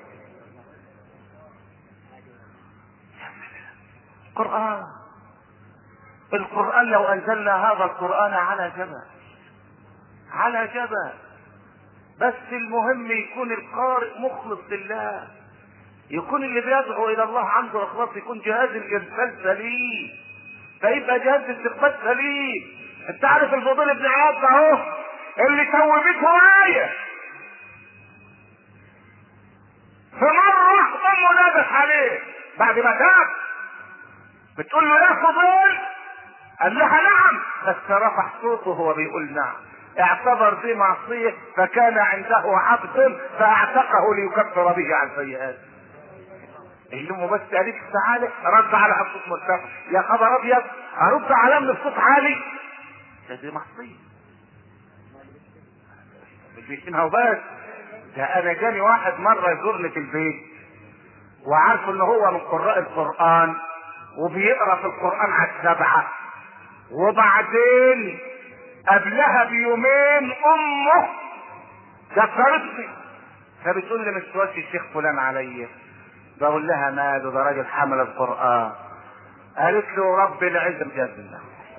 قرآن القرآن لو أنزلنا هذا القرآن على جبل على جبل بس المهم يكون القارئ مخلص لله يكون اللي بيدعو الى الله عنده اخلاص يكون جهاز الارسال سليم فيبقى جهاز الاستقبال سليم انت عارف الفضيل بن عياض ده اهو اللي توبته آية فمرة امه نادت عليه بعد ما تاب بتقول له يا فضيل قال لها نعم بس رفع صوته وهو بيقول نعم اعتبر دي معصية فكان عنده عبد فاعتقه ليكفر به عن سيئاته اللي امه بس قالت لي تعالى رد على بصوت مرتفع يا خبر ابيض ارد على امي بصوت عالي ده دي معصيه مش بيشتمها وبس ده انا جاني واحد مره يزورني في البيت وعارف ان هو من قراء القران وبيقرا في القران على السبعه وبعدين قبلها بيومين امه كسرتني فبتقول لي مش توشي الشيخ فلان عليا بقول لها ماله ده راجل حمل القران قالت له رب العزه جزنا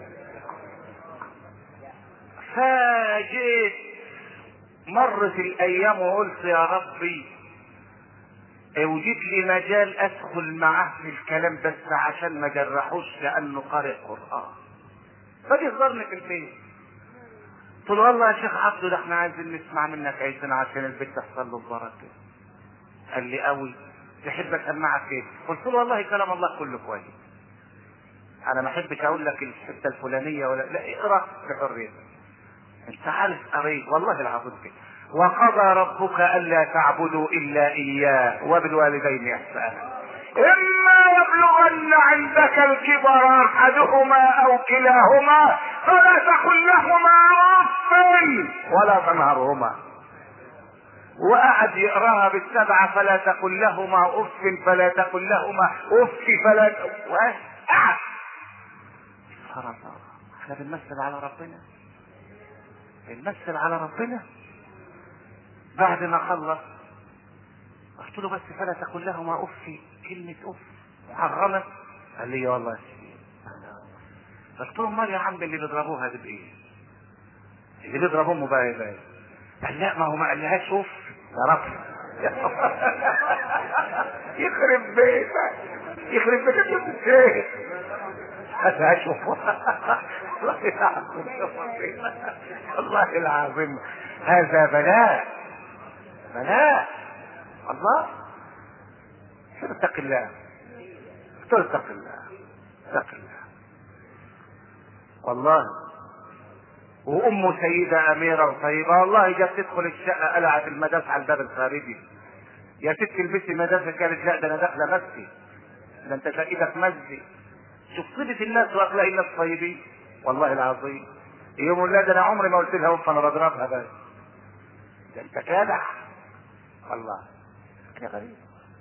فجيت مرت الايام وقلت يا ربي وجيت لي مجال ادخل معاه في الكلام بس عشان ما جرحوش لانه قارئ قران فجي زارني في البيت قلت له والله يا شيخ عبده ده احنا عايزين نسمع منك عايزين عشان البيت تحصل له البركه قال لي قوي تحب اسمعك ايه قلت له والله كلام الله كله كويس انا ما احبش اقول لك الحته الفلانيه ولا لا اقرا بحريتك انت عارف قريب والله العظيم كده وقضى ربك الا تعبدوا الا اياه وبالوالدين احسانا اما يبلغن عندك الكبر احدهما او كلاهما فلا تقل لهما اف ولا تنهرهما وقعد يقراها بالسبعه فلا تقل لهما اف فلا تقل لهما اف فلا قعد سبحان الله احنا بنمثل على ربنا بنمثل على ربنا بعد ما خلص قلت له بس فلا تقل لهما اف كلمة اف محرمة قال لي والله يا سيدي قلت له امال يا عم اللي بيضربوها دي بايه؟ اللي بيضرب امه بقى ايه بقى؟ قال لا ما هو ما قالهاش اف يا رب يخرب بيتك يخرب بيتك يا الشيخ هذا اشوف والله العظيم والله العظيم هذا بلاء بلاء الله اتق الله اتق الله اتق الله والله وامه سيدة اميرة وطيبة والله جت تدخل الشقة قلعت المداس على الباب الخارجي يا ست البسي مداس قالت لا ده انا داخلة مسجد ده انت شقتك مسجد شوف طيبة الناس واخلاق الناس طيبين والله العظيم يوم لا ده انا عمري ما قلت لها اوف انا بضربها بس ده انت كادح والله يا غريب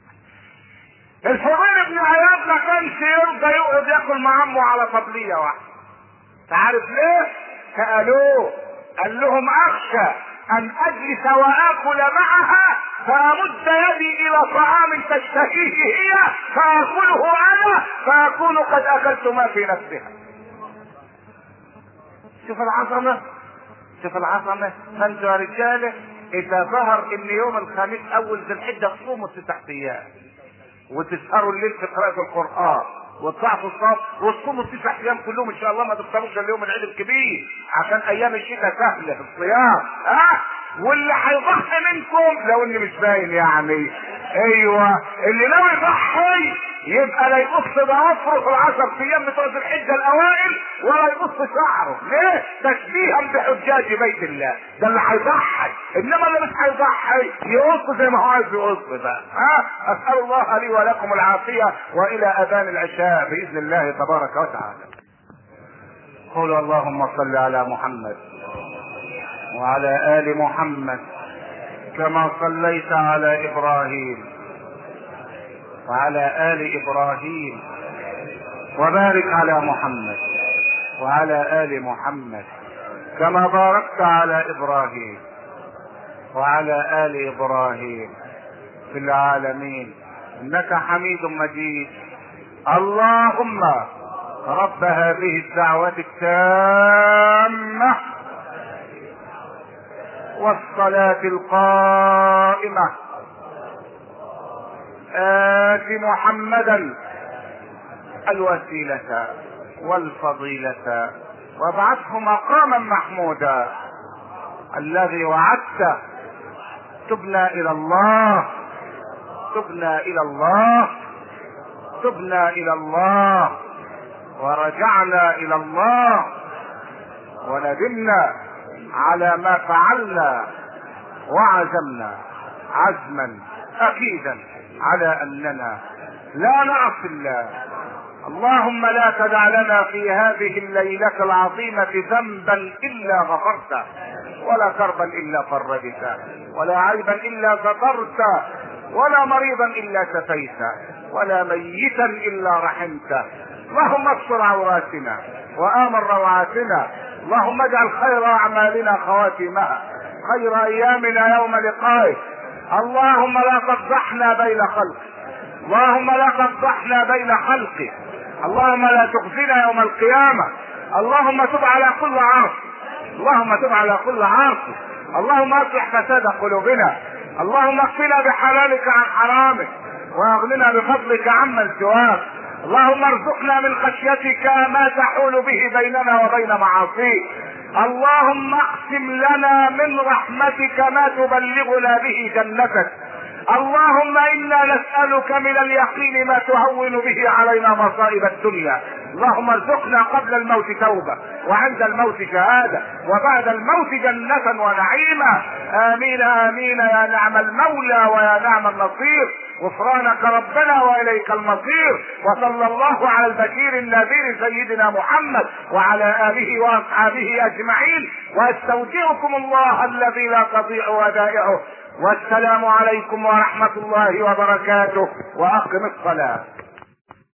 الفضيل ابن عياض ما كانش يرضى يقعد ياكل مع عمه على طبليه واحده تعرف ليه؟ سالوه قال لهم اخشى ان اجلس واكل معها فامد يدي الى طعام تشتهيه هي فاكله انا فاكون قد اكلت ما في نفسها شوف العظمه شوف العظمه فانتوا يا رجاله اذا ظهر ان يوم الخميس اول ذي الحجه تصوموا ست ايام وتسهروا الليل في قراءه القران وتضعفوا الصف وتصوموا التسع ايام كلهم ان شاء الله ما تفطروش اليوم العيد الكبير عشان ايام الشتاء سهله في الصيام ها أه؟ واللي هيضحي منكم لو اني مش باين يعني ايوه اللي لو يضحي يبقى لا يقص ضوافره في العشر ايام بتوع ذي الحجه الاوائل ولا يقص شعره ليه؟ تشبيها بحجاج بيت الله ده اللي هيضحي انما اللي مش هيضحي يقص زي ما هو عايز يقص بقى ها اسال الله لي ولكم العافيه والى اذان العشاء باذن الله تبارك وتعالى قولوا اللهم صل على محمد وعلى ال محمد كما صليت على ابراهيم وعلى ال ابراهيم وبارك على محمد وعلى ال محمد كما باركت على ابراهيم وعلى ال ابراهيم في العالمين انك حميد مجيد اللهم رب هذه الدعوه التامه والصلاه القائمه آت محمدا الوسيلة والفضيلة وابعثه مقاما محمودا الذي وعدته تبنا إلى الله تبنا إلى الله تبنا إلى الله ورجعنا إلى الله وندمنا على ما فعلنا وعزمنا عزما أكيدا على اننا لا نعصي الله اللهم لا تدع لنا في هذه الليلة العظيمة ذنبا إلا غفرته ولا كربا إلا فرجته ولا عيبا إلا سترته ولا مريضا إلا شفيته ولا ميتا إلا رحمته اللهم استر عوراتنا وآمن روعاتنا اللهم اجعل خير أعمالنا خواتمها خير أيامنا يوم لقائك اللهم لا تفضحنا بين خلقك اللهم لا تفضحنا بين خلقك اللهم لا تخزنا يوم القيامة اللهم تب على كل عاصي اللهم تب على كل عاصي اللهم اصلح فساد قلوبنا اللهم اكفنا بحلالك عن حرامك واغننا بفضلك عمن سواك اللهم ارزقنا من خشيتك ما تحول به بيننا وبين معاصيك اللهم اقسم لنا من رحمتك ما تبلغنا به جنتك اللهم انا نسألك من اليقين ما تهون به علينا مصائب الدنيا اللهم ارزقنا قبل الموت توبة وعند الموت شهادة وبعد الموت جنة ونعيما امين امين يا نعم المولى ويا نعم النصير غفرانك ربنا واليك المصير وصلى الله على البشير النذير سيدنا محمد وعلى اله واصحابه اجمعين واستودعكم الله الذي لا تضيع ودائعه والسلام عليكم ورحمه الله وبركاته واقم الصلاه